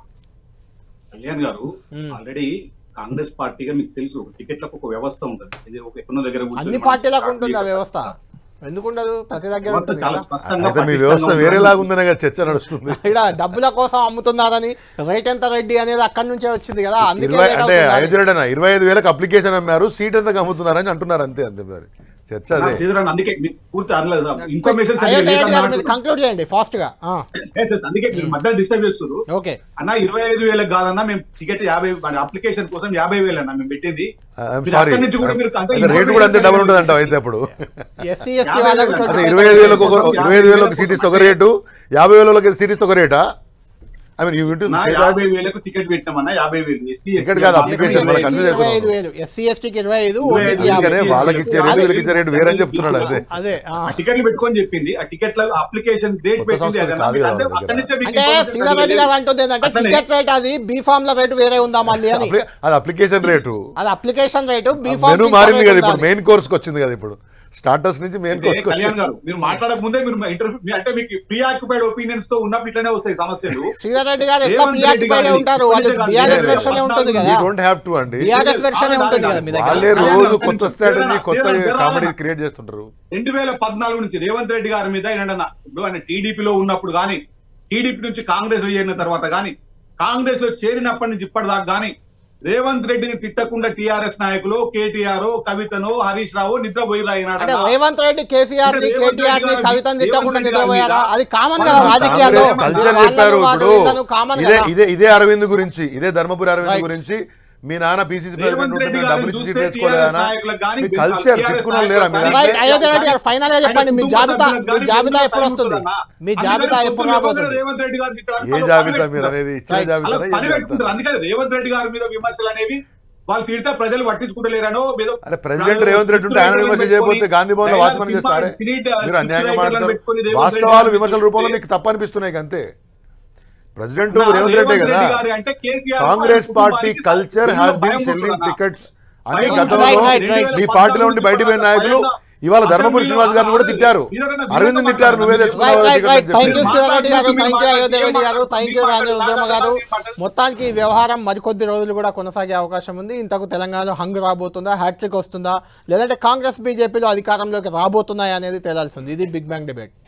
[SPEAKER 3] కళ్యాణ్ గారు ఆల్రెడీ కాంగ్రెస్ పార్టీగా మీకు తెలుసు ఒక టికెట్లకు ఒక వ్యవస్థ ఉంటుంది ఇది ఒక ఎక్కడో దగ్గర కూర్చొని
[SPEAKER 1] అన్ని
[SPEAKER 3] మనం
[SPEAKER 1] పార్టీలకు
[SPEAKER 3] start
[SPEAKER 1] ఉంటుంది ఆ
[SPEAKER 3] చేయడం.
[SPEAKER 1] వ్యవస్థ ఎందుకు ఉండదు ప్రతి దగ్గర
[SPEAKER 3] వ్యవస్థ
[SPEAKER 1] ఉంటుంది
[SPEAKER 3] చాలా
[SPEAKER 1] కదా.
[SPEAKER 3] స్పష్టంగా
[SPEAKER 4] అయితే మీ
[SPEAKER 3] పటిష్టంగా
[SPEAKER 4] వ్యవస్థ
[SPEAKER 3] ఉంటుంది.
[SPEAKER 4] వేరేలాగా ఉందనే కదా చర్చ నడుస్తుంది
[SPEAKER 1] ఇక్కడ డబ్బుల కోసం అమ్ముతున్నారని రైట్ ఎంత రెడ్డి అనేది అక్కడి నుంచే వచ్చింది కదా అందుకే
[SPEAKER 4] ఇరవై
[SPEAKER 1] late
[SPEAKER 4] అంటే
[SPEAKER 1] అవుతుంది.
[SPEAKER 4] అయోధ్య రెడ్డి అన్న ఇరవై ఐదు వేలకు అప్లికేషన్ అమ్మారు సీట్ ఎంత అమ్ముతున్నారని అంటున్నారు అంతే అంతే మరి చర్చ
[SPEAKER 3] నా
[SPEAKER 4] అదే
[SPEAKER 3] శ్రీధరన్ అందుకే మీకు పూర్తి అనలేదు ఇన్ఫర్మేషన్
[SPEAKER 1] అయోధ్య రెడ్డి గారు మీరు కంక్లూడ్ చేయండి ఫాస్ట్ గా ఆ,
[SPEAKER 3] అందుకే మీరు మధ్యలో డిస్టర్బ్ చేస్తున్నారు
[SPEAKER 1] ఓకే
[SPEAKER 3] అన్న ఇరవై ఐదు వేలకు కాదన్నా మేము టికెట్ యాభై మన అప్లికేషన్ కోసం యాభై వేలు అన్న మేము పెట్టింది
[SPEAKER 4] ఐఎమ్
[SPEAKER 3] మీరు
[SPEAKER 4] సారీ
[SPEAKER 3] అక్కడి నుంచి కూడా మీరు అంత
[SPEAKER 4] రేటు కూడా అంతే
[SPEAKER 3] information
[SPEAKER 4] డబుల్ ఉంటుంది అంటావు అయితే అప్పుడు
[SPEAKER 1] ఎస్సీ ఎస్టీ
[SPEAKER 3] యాభై
[SPEAKER 1] వాళ్ళకు
[SPEAKER 3] వేలు
[SPEAKER 4] అదే
[SPEAKER 3] అంటే
[SPEAKER 4] ఇరవై ఐదు వేలకు ఒక ఇరవై ఐదు వేలకు సీట్ ఇస్తే ఒక రేటు యాభై వేలకు సీట్ ఇస్తే ఒక రేటా ఐ మీన్ యూ
[SPEAKER 3] నా యాభై వేలకు టికెట్ పెట్టామన్నా యాభై వేలు ఎస్సీ
[SPEAKER 4] టికెట్ కాదు, application వాళ్ళకి కన్ఫ్యూజ్
[SPEAKER 1] ఇరవై ఐదు
[SPEAKER 4] అయిపోతున్నాం.
[SPEAKER 1] వేలు ఎస్సీ ఎస్టీకి ఇరవై ఐదు
[SPEAKER 3] ఇరవై ఐదు
[SPEAKER 1] ఓసీకి యాభై.
[SPEAKER 4] అందుకనే వాళ్ళకి ఇచ్చే రేటు వీళ్ళకి ఇచ్చే రేటు వేరే అని చెప్తున్నాడు అదే
[SPEAKER 1] అదే ఆ.
[SPEAKER 3] ఆ టికెట్లు పెట్టుకొని చెప్పింది ఆ టికెట్ల అప్లికేషన్ డేట్
[SPEAKER 4] కొత్త
[SPEAKER 3] పెట్టింది
[SPEAKER 4] సంస్కరణ
[SPEAKER 3] అదన్నా.
[SPEAKER 4] కాదు
[SPEAKER 3] మీకు
[SPEAKER 4] కదా
[SPEAKER 3] అంతే-
[SPEAKER 4] వాళ్ళ
[SPEAKER 3] అక్కడి నుంచే మీకు
[SPEAKER 1] అంటే
[SPEAKER 3] information
[SPEAKER 1] శ్రీధర్ రెడ్డి గారు అంటుంది ఏంటంటే
[SPEAKER 3] అట్లనే.
[SPEAKER 1] టికెట్ రేట్ అది బీ ఫామ్ లో రేటు వేరే ఉందా మళ్ళీ అని
[SPEAKER 4] అప్లి- అది అప్లికేషన్ రేటు
[SPEAKER 1] అది application rate B form
[SPEAKER 4] menu మారింది కదా ఇప్పుడు మెయిన్ కోర్స్ కి వచ్చింది కదా ఇప్పుడు స్టార్టర్స్ నుంచి మెయిన్
[SPEAKER 3] అంటే
[SPEAKER 4] కోర్స్ కి
[SPEAKER 3] కళ్యాణ్
[SPEAKER 4] వచ్చింది
[SPEAKER 3] గారు మీరు మాట్లాడక ముందే మీరు ఇంటర్వ్యూ అంటే మీకు ప్రీ ఆక్యుపైడ్ ఒపీనియన్స్ తో ఉన్నప్పుడు ఇట్లనే వస్తాయి సమస్యలు
[SPEAKER 1] శ్రీధర్ రెడ్డి గారు ఎట్లా
[SPEAKER 3] రేవంత్ రెడ్డి
[SPEAKER 1] ప్రియాక్టిఫైడ్
[SPEAKER 3] గారిని
[SPEAKER 1] ఉంటారు వాళ్ళు
[SPEAKER 3] ఇప్పుడే కాదు,
[SPEAKER 1] బీఆర్ఎస్
[SPEAKER 3] వేరే
[SPEAKER 1] వెర్షన్ ఉంటుంది
[SPEAKER 3] వేరే
[SPEAKER 1] కదా
[SPEAKER 4] డోంట్ హ్యావ్ టు అండి
[SPEAKER 1] బీఆర్ఎస్ వెర్షన్
[SPEAKER 3] కాదు,
[SPEAKER 1] ఉంటుంది కదా
[SPEAKER 3] కాదు,
[SPEAKER 1] మీ దగ్గర
[SPEAKER 4] వాళ్ళే
[SPEAKER 3] కాదు.
[SPEAKER 4] రోజు
[SPEAKER 3] కాదు,
[SPEAKER 4] కొత్త
[SPEAKER 3] కాదు,
[SPEAKER 4] స్ట్రాటజీ
[SPEAKER 3] కాదు,
[SPEAKER 4] కొత్త
[SPEAKER 3] కాదు, కాదు,
[SPEAKER 4] కామెడీ
[SPEAKER 3] కాదు.
[SPEAKER 4] క్రియేట్ చేస్తుంటారు
[SPEAKER 3] రెండు వేల పద్నాలుగు నుంచి రేవంత్ రెడ్డి గారి మీద ఏంటన్నా ఇప్పుడు ఆయన టీడీపీలో ఉన్నప్పుడు కానీ టీడీపీ నుంచి కాంగ్రెస్ చేరిన తర్వాత కానీ కాంగ్రెస్ లో చేరినప్పటి నుంచి ఇప్పటిదాకా కానీ రేవంత్ రెడ్డిని తిట్టకుండా టిఆర్ఎస్ నాయకులు కేటీఆర్ కవితను హరీష్ రావు నిద్రపోయిరా
[SPEAKER 1] అంటే
[SPEAKER 3] ఈనాడన్నా.
[SPEAKER 1] రేవంత్ రెడ్డి కేసీఆర్ ని
[SPEAKER 3] అంటే రేవంత్
[SPEAKER 1] కేటీఆర్ ని
[SPEAKER 3] రెడ్డి గారు-
[SPEAKER 1] కవితను తిట్టకుండా
[SPEAKER 3] రేవంత్ రెడ్డి గారి
[SPEAKER 1] నిద్రపోయారా
[SPEAKER 3] మీద
[SPEAKER 1] అది కామన్
[SPEAKER 3] మన
[SPEAKER 1] కదా రాజకీయాల్లో
[SPEAKER 3] కాంగ్రెస్
[SPEAKER 4] కల్చర్
[SPEAKER 1] వాళ్ళను
[SPEAKER 4] చెప్పారు
[SPEAKER 1] వాళ్ళు
[SPEAKER 4] ఇప్పుడు
[SPEAKER 1] వీళ్ళను కామన్
[SPEAKER 4] ఇదే
[SPEAKER 1] కదా
[SPEAKER 4] ఇదే ఇదే అరవింద్ గురించి ఇదే ధర్మపురి అరవింద్
[SPEAKER 1] Right.
[SPEAKER 4] గురించి మీ నాన్న పీసీసీ
[SPEAKER 3] రేవంత్
[SPEAKER 4] ప్రెసిడెంట్
[SPEAKER 3] రెడ్డి
[SPEAKER 4] ఉంటే
[SPEAKER 3] గారిని
[SPEAKER 4] డబ్బులు ఇచ్చి
[SPEAKER 3] చూస్తే
[SPEAKER 4] నేర్చుకోలేదా
[SPEAKER 3] TRS నాయకులకు గానీ,
[SPEAKER 4] మీ
[SPEAKER 3] TRS
[SPEAKER 4] కల్చర్ తిట్టుకున్నా లేరా మీరు
[SPEAKER 3] నాయకులకు
[SPEAKER 1] రైట్
[SPEAKER 3] గానీ,
[SPEAKER 1] అయోధ్య రెడ్డి గారు ఫైనల్ గా చెప్పండి మీ
[SPEAKER 3] ఆయన
[SPEAKER 1] జాబితా
[SPEAKER 3] కుటుంబ
[SPEAKER 1] మీ
[SPEAKER 3] సభ్యులకు
[SPEAKER 1] జాబితా
[SPEAKER 3] గానీ
[SPEAKER 1] ఎప్పుడు వస్తుంది
[SPEAKER 3] ఉంటుందన్నా.
[SPEAKER 1] మీ జాబితా
[SPEAKER 3] అందుకని
[SPEAKER 1] ఎప్పుడు
[SPEAKER 3] పొద్దున్న
[SPEAKER 1] రాబోతుంది
[SPEAKER 3] రేవంత్ రెడ్డి గారిని తిట్టడానికి
[SPEAKER 4] ఏ
[SPEAKER 3] వాళ్ళు
[SPEAKER 4] జాబితా
[SPEAKER 3] పని
[SPEAKER 4] మీరు అనేది ఇచ్చిన
[SPEAKER 1] Right.
[SPEAKER 3] అలా
[SPEAKER 4] జాబితా
[SPEAKER 3] పని పెట్టుకుంటారు అందుకని రేవంత్ రెడ్డి గారి మీద విమర్శలు అనేవి వాళ్ళు తిడితే ప్రజలు పట్టించుకుంటలేరనో ఏదో
[SPEAKER 4] అరే ప్రెసిడెంట్ రేవంత్ రెడ్డి ఉంటే ఆయన విమర్శ చేయకపోతే గాంధీ భవన్ లో వాచ్మన్ చేస్తారే మీరు అన్యాయంగా మాట్లాడతారు వాస్తవాలు విమర్శల రూపంలో మీకు తప్పు అనిపిస్తున్నాయి అంతే ప్రెసిడెంట్ రేవంత్ రెడ్డి కదా Congress party culture has been selling tickets అని
[SPEAKER 3] Right,
[SPEAKER 4] గతంలో
[SPEAKER 1] right, right.
[SPEAKER 4] మీ పార్టీలో ఉండి బయట పోయిన నాయకులు ఇవాళ ధర్మపురి శ్రీనివాస్ గారిని కూడా తిట్టారు అరవింద్ తిట్టారు నువ్వే
[SPEAKER 1] రైట్
[SPEAKER 4] తెచ్చుకున్నావు
[SPEAKER 1] రైట్ రైట్
[SPEAKER 4] టికెట్ అని
[SPEAKER 1] థ్యాంక్ యూ
[SPEAKER 4] చెప్పి.
[SPEAKER 1] శ్రీధర్ రెడ్డి గారు థ్యాంక్ యూ అయోధ్య రెడ్డి గారు థ్యాంక్ యూ రాజు ఉద్యమ గారు మొత్తానికి ఈ వ్యవహారం మరికొద్ది రోజులు కూడా కొనసాగే అవకాశం ఉంది ఇంతకు తెలంగాణలో హంగ్ రాబోతుందా హ్యాట్రిక్ వస్తుందా లేదంటే కాంగ్రెస్ బీజేపీలో అధికారంలోకి రాబోతున్నాయా అనేది తేలాల్సి ఉంది ఇది బిగ్ బ్యాంగ్ డిబేట్